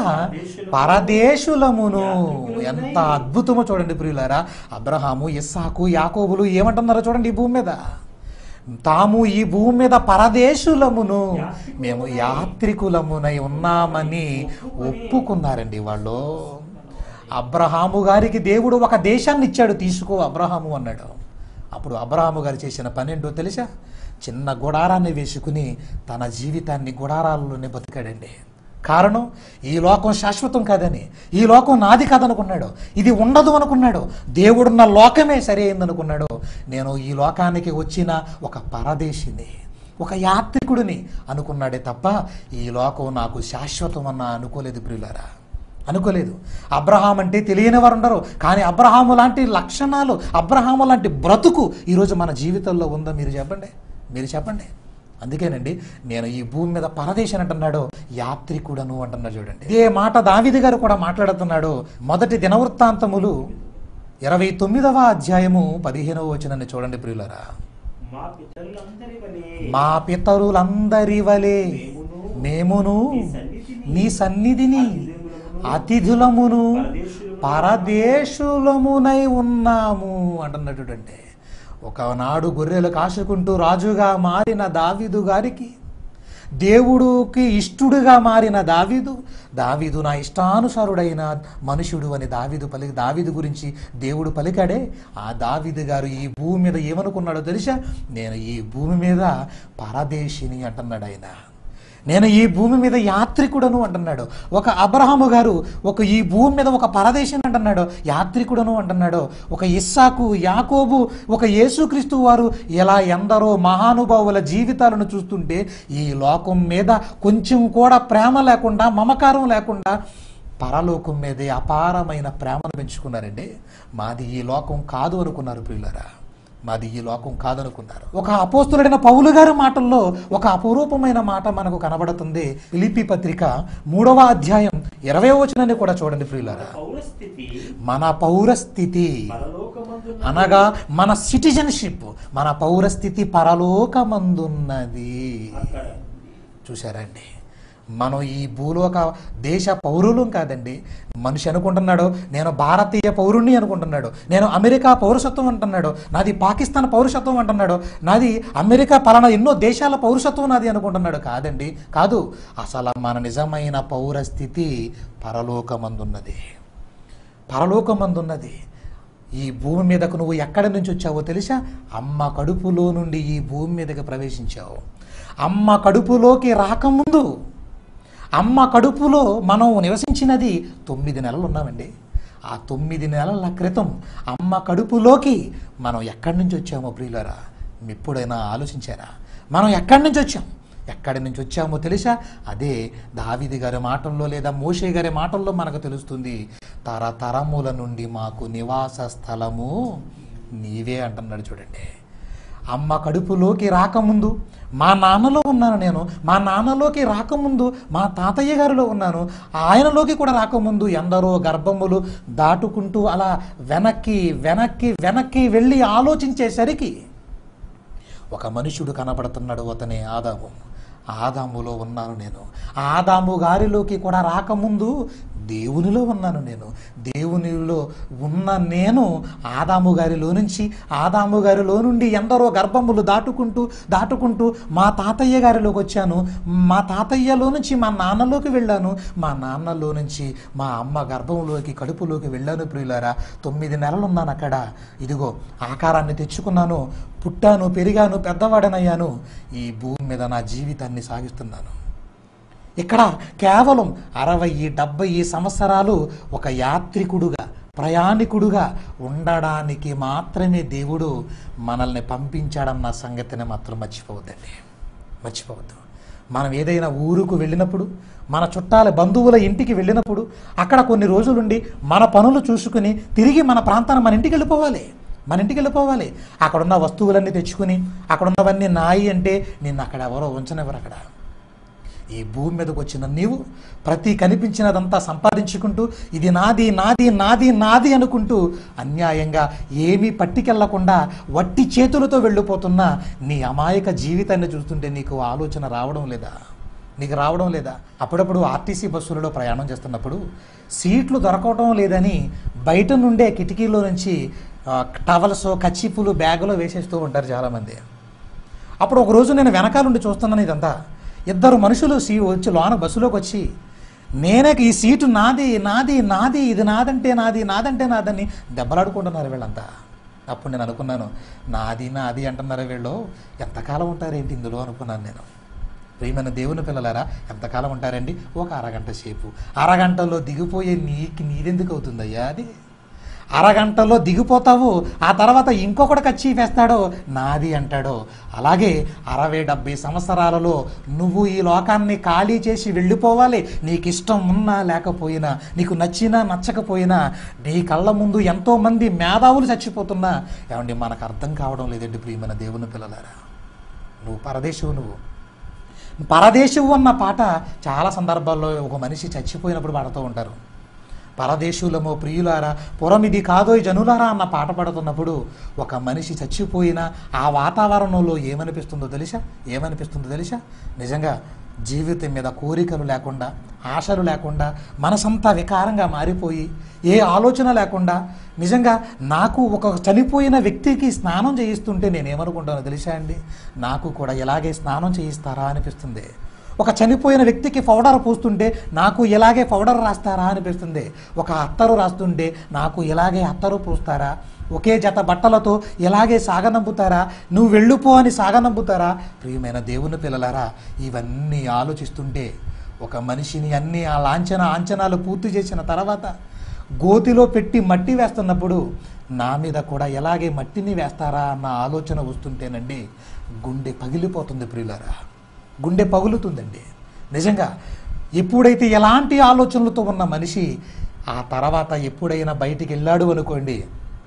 S1: పరదేశులమును ఎంత అద్భుతమో చూడండి ప్రియులారా అబ్రహాము ఇస్సాకు యాకోబులు ఏమంటున్నారో చూడండి ఈ భూమి మీద తాము ఈ భూమి మీద పరదేశులమును మేము యాత్రికులమునై ఉన్నామని ఒప్పుకున్నారండి వాళ్ళు అబ్రహాము గారికి దేవుడు ఒక దేశాన్ని ఇచ్చాడు తీసుకో అబ్రహాము అన్నాడు అప్పుడు అబ్రహాము గారు చేసిన పని ఏంటో తెలుసా చిన్న గుడారాన్ని వేసుకుని తన జీవితాన్ని గుడారాల్లోనే బతికాడండి కారణం ఈ లోకం శాశ్వతం కాదని ఈ లోకం నాది కాదనుకున్నాడు ఇది ఉండదు అనుకున్నాడు దేవుడున్న లోకమే సరి అయిందనుకున్నాడు నేను ఈ లోకానికి వచ్చిన ఒక పరదేశిని ఒక యాత్రికుడిని అనుకున్నాడే తప్ప ఈ లోకం నాకు శాశ్వతం అన్న అనుకోలేదు ప్రియులారా అనుకోలేదు అబ్రహాం అంటే తెలియని వారు ఉండరు కానీ అబ్రహాము లాంటి లక్షణాలు అబ్రహాము లాంటి బ్రతుకు ఈరోజు మన జీవితంలో ఉందో మీరు చెప్పండి మీరు చెప్పండి అందుకేనండి నేను ఈ భూమి మీద పరదేశం అంటున్నాడు యాత్రికుడను అంటున్నాడు చూడండి ఇదే మాట దావిది గారు కూడా మాట్లాడుతున్నాడు మొదటి దినవృత్తాంతములు ఇరవై తొమ్మిదవ అధ్యాయము పదిహేనవ వచనాన్ని చూడండి ప్రియులరా
S2: మా పితరులందరి వలె
S1: మా పితరులందరి వలె మేమును నీ సన్నిధిని అతిథులమును పరదేశులమునై ఉన్నాము అంటున్నట్టు అంటే ఒకనాడు గొర్రెలు కాసుకుంటూ రాజుగా మారిన దావీదు గారికి దేవుడికి ఇష్టుడుగా మారిన దావీదు దావీదు నా ఇష్టానుసారుడైన మనుషుడు అని దావీదు పలికి దావీదు గురించి దేవుడు పలికాడే ఆ దావీదు గారు ఈ భూమి మీద ఏమనుకున్నాడో తెలుసా నేను ఈ భూమి మీద పరదేశిని అంటున్నాడు ఆయన నేను ఈ భూమి మీద యాత్రికుడను అంటున్నాడు ఒక అబ్రహాము గారు ఒక ఈ భూమి మీద ఒక పరదేశం అంటున్నాడు యాత్రికుడను అంటున్నాడు ఒక ఇస్సాకు యాకోబు ఒక యేసుక్రీస్తు వారు ఇలా ఎందరో మహానుభావుల జీవితాలను చూస్తుంటే ఈ లోకం మీద కొంచెం కూడా ప్రేమ లేకుండా మమకారం లేకుండా పరలోకం మీదే అపారమైన ప్రేమను పెంచుకున్నారండి మాది ఈ లోకం కాదు అనుకున్నారు పిల్లరా మాది ఈ లోకం కాదనుకున్నారు ఒక అపోస్తుడైన పౌలు గారి మాటల్లో ఒక అపురూపమైన మాట మనకు కనబడుతుంది ఫిలిపి పత్రిక మూడవ అధ్యాయం ఇరవై వచనాన్ని కూడా చూడండి ప్రియులారా
S2: పౌరస్థితి
S1: మన పౌరస్థితి
S2: పరలోకమందున్న
S1: అనగా మన సిటిజన్షిప్ మన పౌరస్థితి పరలోకమందున్నది
S2: అక్కడ
S1: చూశారండి మనం ఈ భూలోక దేశ పౌరులం కాదండి మనిషి అనుకుంటున్నాడు నేను భారతీయ పౌరుణ్ణి అనుకుంటున్నాడు నేను అమెరికా పౌరసత్వం అంటున్నాడు నాది పాకిస్తాన్ పౌరసత్వం అంటున్నాడు నాది అమెరికా పలానా ఎన్నో దేశాల పౌరసత్వం నాది అనుకుంటున్నాడు కాదండి కాదు అసలు మన నిజమైన పౌరస్థితి పరలోకమందున్నది పరలోకమందున్నది ఈ భూమి మీదకు నువ్వు ఎక్కడి నుంచి వచ్చావో తెలుసా అమ్మ కడుపులో నుండి ఈ భూమి మీదకి ప్రవేశించావు అమ్మ కడుపులోకి రాకముందు అమ్మ కడుపులో మనం నివసించినది తొమ్మిది నెలలు ఉన్నామండి ఆ తొమ్మిది నెలల క్రితం అమ్మ కడుపులోకి మనం ఎక్కడి నుంచి వచ్చామో ప్రియులరా ఎప్పుడైనా ఆలోచించారా మనం ఎక్కడి నుంచి వచ్చాం ఎక్కడి నుంచి వచ్చామో తెలుసా అదే దావిది గారి మాటల్లో లేదా మోషే గారి మాటల్లో మనకు తెలుస్తుంది తరతరముల నుండి మాకు నివాస స్థలము నీవే అంటున్నాడు చూడండి అమ్మ కడుపులోకి రాకముందు మా నాన్నలో ఉన్నాను నేను మా నాన్నలోకి రాకముందు మా తాతయ్య గారిలో ఉన్నాను ఆయనలోకి కూడా రాకముందు ఎందరో గర్భములు దాటుకుంటూ అలా వెనక్కి వెనక్కి వెనక్కి వెళ్ళి ఆలోచించేసరికి ఒక మనుషుడు కనబడుతున్నాడు అతనే ఆదాము ఆదాములో ఉన్నాను నేను ఆదాము గారిలోకి కూడా రాకముందు దేవునిలో ఉన్నాను నేను దేవునిలో ఉన్న నేను ఆదాము గారిలో నుంచి ఆదాము గారిలో నుండి ఎందరో గర్భములు దాటుకుంటూ దాటుకుంటూ మా తాతయ్య గారిలోకి వచ్చాను మా తాతయ్యలో నుంచి మా నాన్నలోకి వెళ్ళాను మా నాన్నలో నుంచి మా అమ్మ గర్భంలోకి కడుపులోకి వెళ్ళాను ప్రియులారా తొమ్మిది నెలలు ఉన్నాను అక్కడ ఇదిగో ఆకారాన్ని తెచ్చుకున్నాను పుట్టాను పెరిగాను పెద్దవాడనయ్యాను ఈ భూమి మీద నా జీవితాన్ని సాగిస్తున్నాను ఇక్కడ కేవలం అరవై డెబ్బై సంవత్సరాలు ఒక యాత్రికుడుగా ప్రయాణికుడుగా ఉండడానికి మాత్రమే దేవుడు మనల్ని పంపించాడన్న సంగతిని మాత్రం మర్చిపోవద్దండి మర్చిపోవద్దు మనం ఏదైనా ఊరుకు వెళ్ళినప్పుడు మన చుట్టాల బంధువుల ఇంటికి వెళ్ళినప్పుడు అక్కడ కొన్ని రోజులుండి మన పనులు చూసుకుని తిరిగి మన ప్రాంతాన్ని మన ఇంటికి వెళ్ళిపోవాలి మన ఇంటికి వెళ్ళిపోవాలి అక్కడున్న వస్తువులన్నీ తెచ్చుకుని అక్కడున్నవన్నీ నాయి అంటే నిన్ను అక్కడ ఎవరో ఉంచనివ్వరు అక్కడ ఈ భూమి మీదకి వచ్చిన నీవు ప్రతి కనిపించినదంతా సంపాదించుకుంటూ ఇది నాది నాది నాది నాది అనుకుంటూ అన్యాయంగా ఏమీ పట్టికెళ్లకుండా వట్టి చేతులతో వెళ్ళిపోతున్న నీ అమాయక జీవితాన్ని చూస్తుంటే నీకు ఆలోచన రావడం లేదా నీకు రావడం లేదా అప్పుడప్పుడు ఆర్టీసీ బస్సులలో ప్రయాణం చేస్తున్నప్పుడు సీట్లు దొరకవడం లేదని బయట నుండే కిటికీలో నుంచి ఆ, టవల్స్ కచ్చిపులు బ్యాగులో వేసేస్తూ ఉంటారు చాలామంది అప్పుడు ఒక రోజు నేను వెనకాల నుండి చూస్తున్నాను ఇదంతా ఇద్దరు మనుషులు సీ వచ్చి లోన బస్సులోకి వచ్చి నేనే ఈ సీటు నాది నాది నాది ఇది నాదంటే నాది నాదంటే నాదని దెబ్బలాడుకుంటున్నారు వీళ్ళంతా అప్పుడు నేను అనుకున్నాను నాది నాది అంటున్నారు వీళ్ళు ఎంతకాలం ఉంటారేంటి ఇందులో అనుకున్నాను నేను ప్రియమైన దేవుని పిల్లలారా ఎంతకాలం ఉంటారండి ఒక అరగంట సేపు అరగంటలో దిగిపోయే నీకు నీదెందుకు అవుతుందయ్యా అది అరగంటలో దిగిపోతావు ఆ తర్వాత ఇంకొకటి కచ్చి వేస్తాడో నాది అంటాడో అలాగే అరవై డెబ్బై సంవత్సరాలలో నువ్వు ఈ లోకాన్ని ఖాళీ చేసి వెళ్ళిపోవాలి నీకు ఇష్టం ఉన్నా లేకపోయినా నీకు నచ్చినా నచ్చకపోయినా నీ కళ్ళ ముందు ఎంతోమంది మేధావులు చచ్చిపోతున్నా ఏమండి మనకు అర్థం కావడం లేదండి ప్రియమైన దేవుని పిల్లలారా నువ్వు పరదేశవు నువ్వు పరదేశవు అన్న పాట చాలా సందర్భాల్లో ఒక మనిషి చచ్చిపోయినప్పుడు పాడుతూ ఉంటారు పరదేశులమో ప్రియులారా పురమిది కాదోయ్ జనులారా అన్న పాట పాడుతున్నప్పుడు ఒక మనిషి చచ్చిపోయినా ఆ వాతావరణంలో ఏమనిపిస్తుందో తెలుసా ఏమనిపిస్తుందో తెలుసా నిజంగా జీవితం మీద కోరికలు లేకుండా ఆశలు లేకుండా మనసంతా వికారంగా మారిపోయి ఏ ఆలోచన లేకుండా నిజంగా నాకు ఒక చనిపోయిన వ్యక్తికి స్నానం చేయిస్తుంటే నేనేమనుకుంటానో తెలుసా అండి నాకు కూడా ఇలాగే స్నానం చేయిస్తారా అనిపిస్తుంది ఒక చనిపోయిన వ్యక్తికి పౌడర్ పూస్తుంటే నాకు ఇలాగే పౌడర్ రాస్తారా అనిపిస్తుంది ఒక అత్తరు రాస్తుంటే నాకు ఇలాగే అత్తరు పూస్తారా ఒకే జత బట్టలతో ఇలాగే సాగనంపుతారా నువ్వు వెళ్ళిపో అని సాగనంపుతారా ప్రియమైన దేవుని పిల్లలారా ఇవన్నీ ఆలోచిస్తుంటే ఒక మనిషిని అన్ని ఆ లాంఛన ఆంఛనాలు పూర్తి చేసిన తర్వాత గోతిలో పెట్టి మట్టి వేస్తున్నప్పుడు నా మీద కూడా ఎలాగే మట్టిని వేస్తారా అన్న ఆలోచన వస్తుంటేనండి గుండె పగిలిపోతుంది ప్రియులారా గుండె పగులుతుందండి నిజంగా ఎప్పుడైతే ఎలాంటి ఆలోచనలతో ఉన్న మనిషి ఆ తర్వాత ఎప్పుడైనా బయటికి వెళ్ళాడు అనుకోండి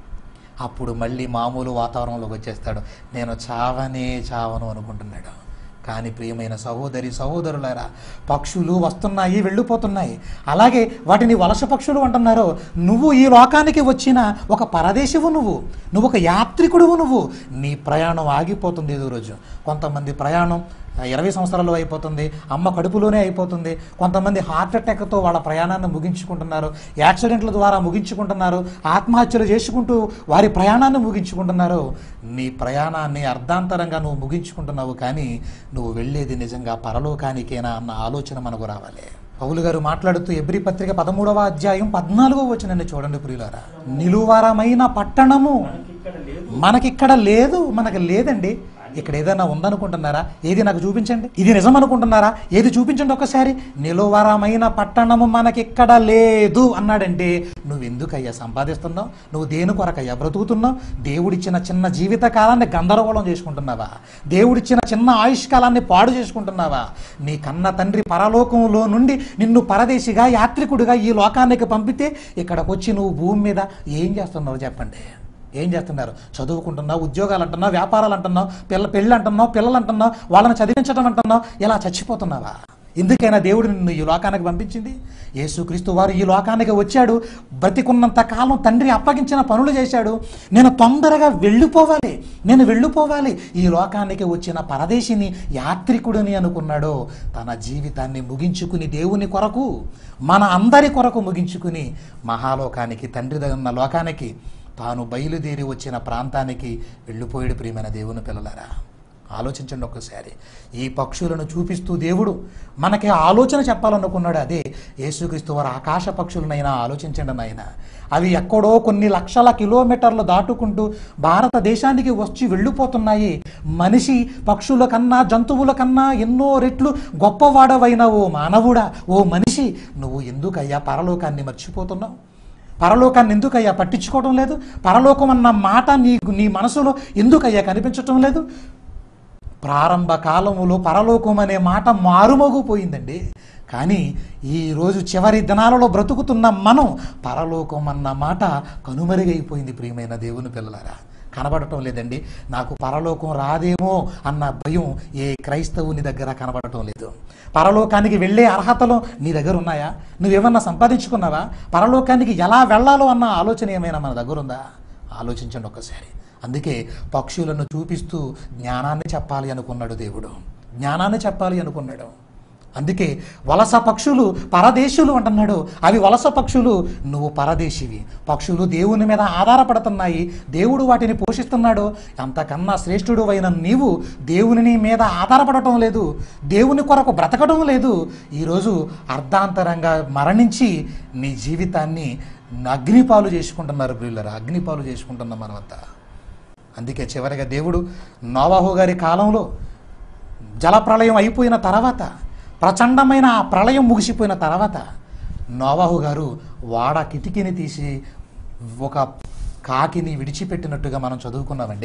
S1: అప్పుడు మళ్ళీ మామూలు వాతావరణంలోకి వచ్చేస్తాడు నేను చావనే చావను అనుకుంటున్నాడు కానీ ప్రియమైన సహోదరి సహోదరులారా పక్షులు వస్తున్నాయి వెళ్ళిపోతున్నాయి అలాగే వాటిని వలస పక్షులు అంటున్నారు నువ్వు ఈ లోకానికి వచ్చిన ఒక పరదేశివు నువ్వు నువ్వు ఒక యాత్రికుడువు నువ్వు నీ ప్రయాణం ఆగిపోతుంది ఏదో రోజు కొంతమంది ప్రయాణం ఇరవై సంవత్సరాలు అయిపోతుంది అమ్మ కడుపులోనే అయిపోతుంది కొంతమంది హార్ట్ అటాక్తో వాళ్ళ ప్రయాణాన్ని ముగించుకుంటున్నారు యాక్సిడెంట్ల ద్వారా ముగించుకుంటున్నారు ఆత్మహత్యలు చేసుకుంటూ వారి ప్రయాణాన్ని ముగించుకుంటున్నారు నీ ప్రయాణాన్ని అర్ధాంతరంగా నువ్వు ముగించుకుంటున్నావు కానీ నువ్వు వెళ్ళేది నిజంగా పరలోకానికేనా అన్న ఆలోచన మనకు రావాలి పౌలు గారు మాట్లాడుతూ ఎబ్రి పత్రిక పదమూడవ అధ్యాయం పద్నాలుగో వచ్చినండి చూడండి ప్రియులారా నిలువరమైన పట్టణము
S2: మనకిక్కడ లేదు
S1: మనకిక్కడ లేదు మనకు లేదండి ఇక్కడ ఏదైనా ఉందనుకుంటున్నారా ఏది నాకు చూపించండి ఇది నిజం అనుకుంటున్నారా ఏది చూపించండి ఒకసారి నిలువరమైన పట్టణము మనకిక్కడ లేదు అన్నాడంటే నువ్వు ఎందుకయ్యా సంపాదిస్తున్నావు నువ్వు దేని కొరకయ్యా బ్రతుకుతున్నావు దేవుడిచ్చిన చిన్న జీవిత కాలాన్ని గందరగోళం చేసుకుంటున్నావా దేవుడిచ్చిన చిన్న ఆయుష్ కాలాన్ని పాడు చేసుకుంటున్నావా నీ కన్న తండ్రి పరలోకంలో నుండి నిన్ను పరదేశిగా యాత్రికుడిగా ఈ లోకానికి పంపితే ఇక్కడికి వచ్చి నువ్వు భూమి మీద ఏం చేస్తున్నావు చెప్పండి ఏం చేస్తున్నారు చదువుకుంటున్నావు ఉద్యోగాలు అంటున్నావు వ్యాపారాలు అంటున్నావు పిల్ల పెళ్ళి అంటున్నావు పిల్లలు అంటున్నావు వాళ్ళని చదివించడం అంటున్నావు ఇలా చచ్చిపోతున్నావా ఎందుకైనా దేవుడు నిన్ను ఈ లోకానికి పంపించింది యేసుక్రీస్తు వారు ఈ లోకానికి వచ్చాడు బ్రతికున్నంత కాలం తండ్రి అప్పగించిన పనులు చేశాడు నేను తొందరగా వెళ్ళిపోవాలి నేను వెళ్ళిపోవాలి ఈ లోకానికి వచ్చిన పరదేశిని యాత్రికుడిని అనుకున్నాడో తన జీవితాన్ని ముగించుకుని దేవుని కొరకు మన అందరి కొరకు ముగించుకుని మహాలోకానికి తండ్రి దగ్గర లోకానికి తాను బయలుదేరి వచ్చిన ప్రాంతానికి వెళ్ళిపోయాడు ప్రియమైన దేవుని పిల్లలారా ఆలోచించండి ఒక్కసారి ఈ పక్షులను చూపిస్తూ దేవుడు మనకి ఆలోచన చెప్పాలనుకున్నాడు అదే యేసుక్రీస్తు వారు ఆకాశ పక్షులనైనా ఆలోచించండి నాయన అవి ఎక్కడో కొన్ని లక్షల కిలోమీటర్లు దాటుకుంటూ భారతదేశానికి వచ్చి వెళ్ళిపోతున్నాయి మనిషి పక్షుల కన్నా జంతువుల కన్నా ఎన్నో రెట్లు గొప్పవాడవైన ఓ మానవుడా ఓ మనిషి నువ్వు ఎందుకయ్యా పరలోకాన్ని మర్చిపోతున్నావు పరలోకాన్ని ఎందుకయ్యా పట్టించుకోవడం లేదు పరలోకం అన్న మాట నీ నీ మనసులో ఎందుకయ్యా కనిపించటం లేదు ప్రారంభ కాలములో పరలోకం అనే మాట మారుమోగిపోయిందండి కానీ ఈరోజు చివరి దినాలలో బ్రతుకుతున్న మనం పరలోకం అన్న మాట కనుమరుగైపోయింది ప్రియమైన దేవుని పిల్లలారా కనబడటం లేదండి నాకు పరలోకం రాదేమో అన్న భయం ఏ క్రైస్తవుని దగ్గర కనబడటం లేదు పరలోకానికి వెళ్ళే అర్హతలు నీ దగ్గర ఉన్నాయా నువ్వేమన్నా సంపాదించుకున్నావా పరలోకానికి ఎలా వెళ్ళాలో అన్న ఆలోచన ఏమైనా మన దగ్గర ఉందా ఆలోచించండి ఒక్కసారి అందుకే పక్షులను చూపిస్తూ జ్ఞానాన్ని చెప్పాలి అనుకున్నాడు దేవుడు జ్ఞానాన్ని చెప్పాలి అనుకున్నాడు అందుకే వలస పక్షులు పరదేశులు అంటున్నాడు అవి వలస పక్షులు నువ్వు పరదేశివి పక్షులు దేవుని మీద ఆధారపడుతున్నాయి దేవుడు వాటిని పోషిస్తున్నాడు అంతకన్నా శ్రేష్ఠుడు అయిన నీవు దేవుని మీద ఆధారపడటం లేదు దేవుని కొరకు బ్రతకడం లేదు ఈరోజు అర్ధాంతరంగా మరణించి నీ జీవితాన్ని అగ్నిపాలు చేసుకుంటున్నారు ప్రియులరా అగ్నిపాలు చేసుకుంటున్నాం మనమంతా అందుకే చివరిగా దేవుడు నోవాహు గారి కాలంలో జలప్రళయం అయిపోయిన తర్వాత ప్రచండమైన ఆ ప్రళయం ముగిసిపోయిన తర్వాత నోవాహు గారు వాడ కిటికీని తీసి ఒక కాకిని విడిచిపెట్టినట్టుగా మనం చదువుకున్నామండి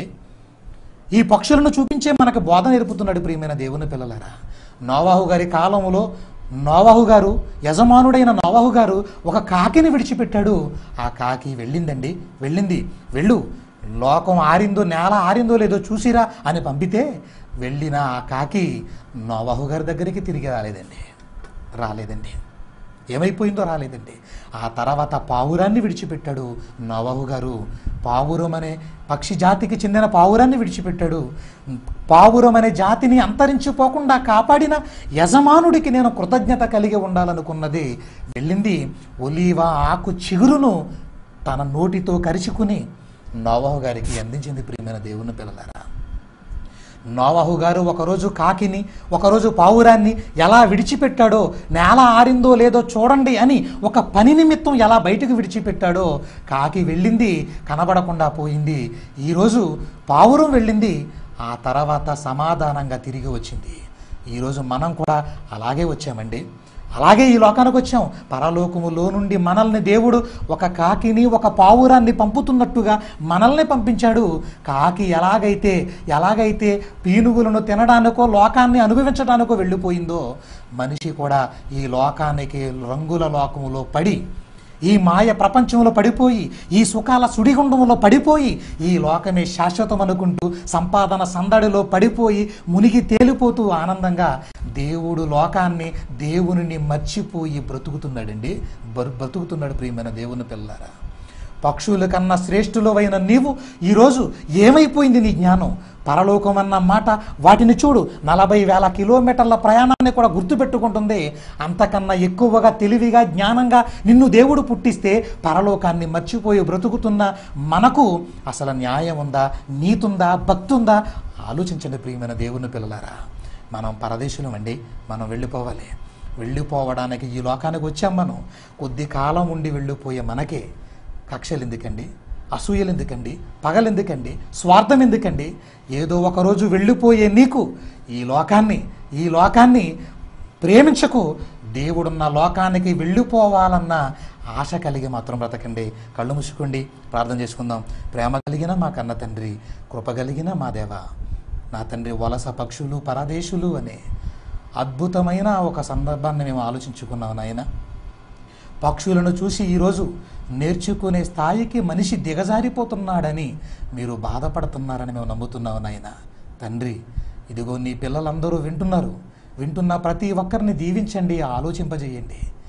S1: ఈ పక్షులను చూపించే మనకు బోధ నేర్పుతున్నాడు ప్రియమైన దేవుని పిల్లలారా నోవాహు గారి కాలంలో నోవాహు గారు యజమానుడైన నోవాహు గారు ఒక కాకిని విడిచిపెట్టాడు ఆ కాకి వెళ్ళిందండి వెళ్ళింది వెళ్ళు లోకం ఆరిందో నేల ఆరిందో లేదో చూసిరా అని పంపితే వెళ్ళిన ఆ కాకి నోవాహు గారి దగ్గరికి తిరిగి రాలేదండి రాలేదండి ఏమైపోయిందో రాలేదండి ఆ తర్వాత పావురాన్ని విడిచిపెట్టాడు నోవాహు గారు పావురం అనే పక్షి జాతికి చెందిన పావురాన్ని విడిచిపెట్టాడు పావురం అనే జాతిని అంతరించిపోకుండా కాపాడిన యజమానుడికి నేను కృతజ్ఞత కలిగి ఉండాలనుకున్నది వెళ్ళింది ఒలీవ ఆకు చిగురును తన నోటితో కరుచుకుని నోవాహు గారికి అందించింది ప్రియమైన దేవుని పిల్లలారా నోవాహు గారు ఒకరోజు కాకిని ఒకరోజు పావురాన్ని ఎలా విడిచిపెట్టాడో నేల ఆరిందో లేదో చూడండి అని ఒక పని నిమిత్తం ఎలా బయటకు విడిచిపెట్టాడో కాకి వెళ్ళింది కనబడకుండా పోయింది ఈరోజు పావురం వెళ్ళింది ఆ తర్వాత సమాధానంగా తిరిగి వచ్చింది ఈరోజు మనం కూడా అలాగే వచ్చామండి అలాగే ఈ లోకానికి వచ్చాం పరలోకములో నుండి మనల్ని దేవుడు ఒక కాకిని ఒక పావురాన్ని పంపుతున్నట్టుగా మనల్ని పంపించాడు కాకి ఎలాగైతే ఎలాగైతే పీనుగులను తినడానికో లోకాన్ని అనుభవించడానికో వెళ్ళిపోయిందో మనిషి కూడా ఈ లోకానికి రంగుల లోకములో పడి ఈ మాయ ప్రపంచంలో పడిపోయి ఈ సుఖాల సుడిగుండంలో పడిపోయి ఈ లోకమే శాశ్వతం అనుకుంటూ సంపాదన సందడిలో పడిపోయి మునిగి తేలిపోతూ ఆనందంగా దేవుడు లోకాన్ని దేవునిని మర్చిపోయి బ్రతుకుతున్నాడండి బరు బ్రతుకుతున్నాడు ప్రియమైన దేవుని పిల్లారా పక్షుల కన్నా శ్రేష్ఠులవైన నీవు ఈరోజు ఏమైపోయింది నీ జ్ఞానం పరలోకం అన్న మాట వాటిని చూడు నలభై వేల కిలోమీటర్ల ప్రయాణాన్ని కూడా గుర్తుపెట్టుకుంటుంది అంతకన్నా ఎక్కువగా తెలివిగా జ్ఞానంగా నిన్ను దేవుడు పుట్టిస్తే పరలోకాన్ని మర్చిపోయి బ్రతుకుతున్న మనకు అసలు న్యాయం ఉందా నీతుందా భక్తుందా ఆలోచించండి ప్రియమైన దేవుని పిల్లలారా మనం పరదేశులం అండి మనం వెళ్ళిపోవాలి వెళ్ళిపోవడానికి ఈ లోకానికి వచ్చాం మనం కొద్ది కాలం ఉండి వెళ్ళిపోయే మనకే కక్షలు ఎందుకండి అసూయలు ఎందుకండి పగలు ఎందుకండి స్వార్థం ఎందుకండి ఏదో ఒకరోజు వెళ్ళిపోయే నీకు ఈ లోకాన్ని ఈ లోకాన్ని ప్రేమించకు దేవుడున్న లోకానికి వెళ్ళిపోవాలన్న ఆశ కలిగి మాత్రం బ్రతకండి కళ్ళు మూసుకోండి ప్రార్థన చేసుకుందాం ప్రేమ కలిగిన మా కన్న తండ్రి కృప కలిగిన మా దేవ నా తండ్రి వలస పక్షులు పరదేశులు అనే అద్భుతమైన ఒక సందర్భాన్ని మేము ఆలోచించుకున్నాం నాయన పక్షులను చూసి ఈరోజు నేర్చుకునే స్థాయికి మనిషి దిగజారిపోతున్నాడని మీరు బాధపడుతున్నారని మేము నమ్ముతున్నాం నాయన తండ్రి ఇదిగో నీ పిల్లలందరూ వింటున్నారు వింటున్న ప్రతి ఒక్కరిని దీవించండి ఆలోచింపజేయండి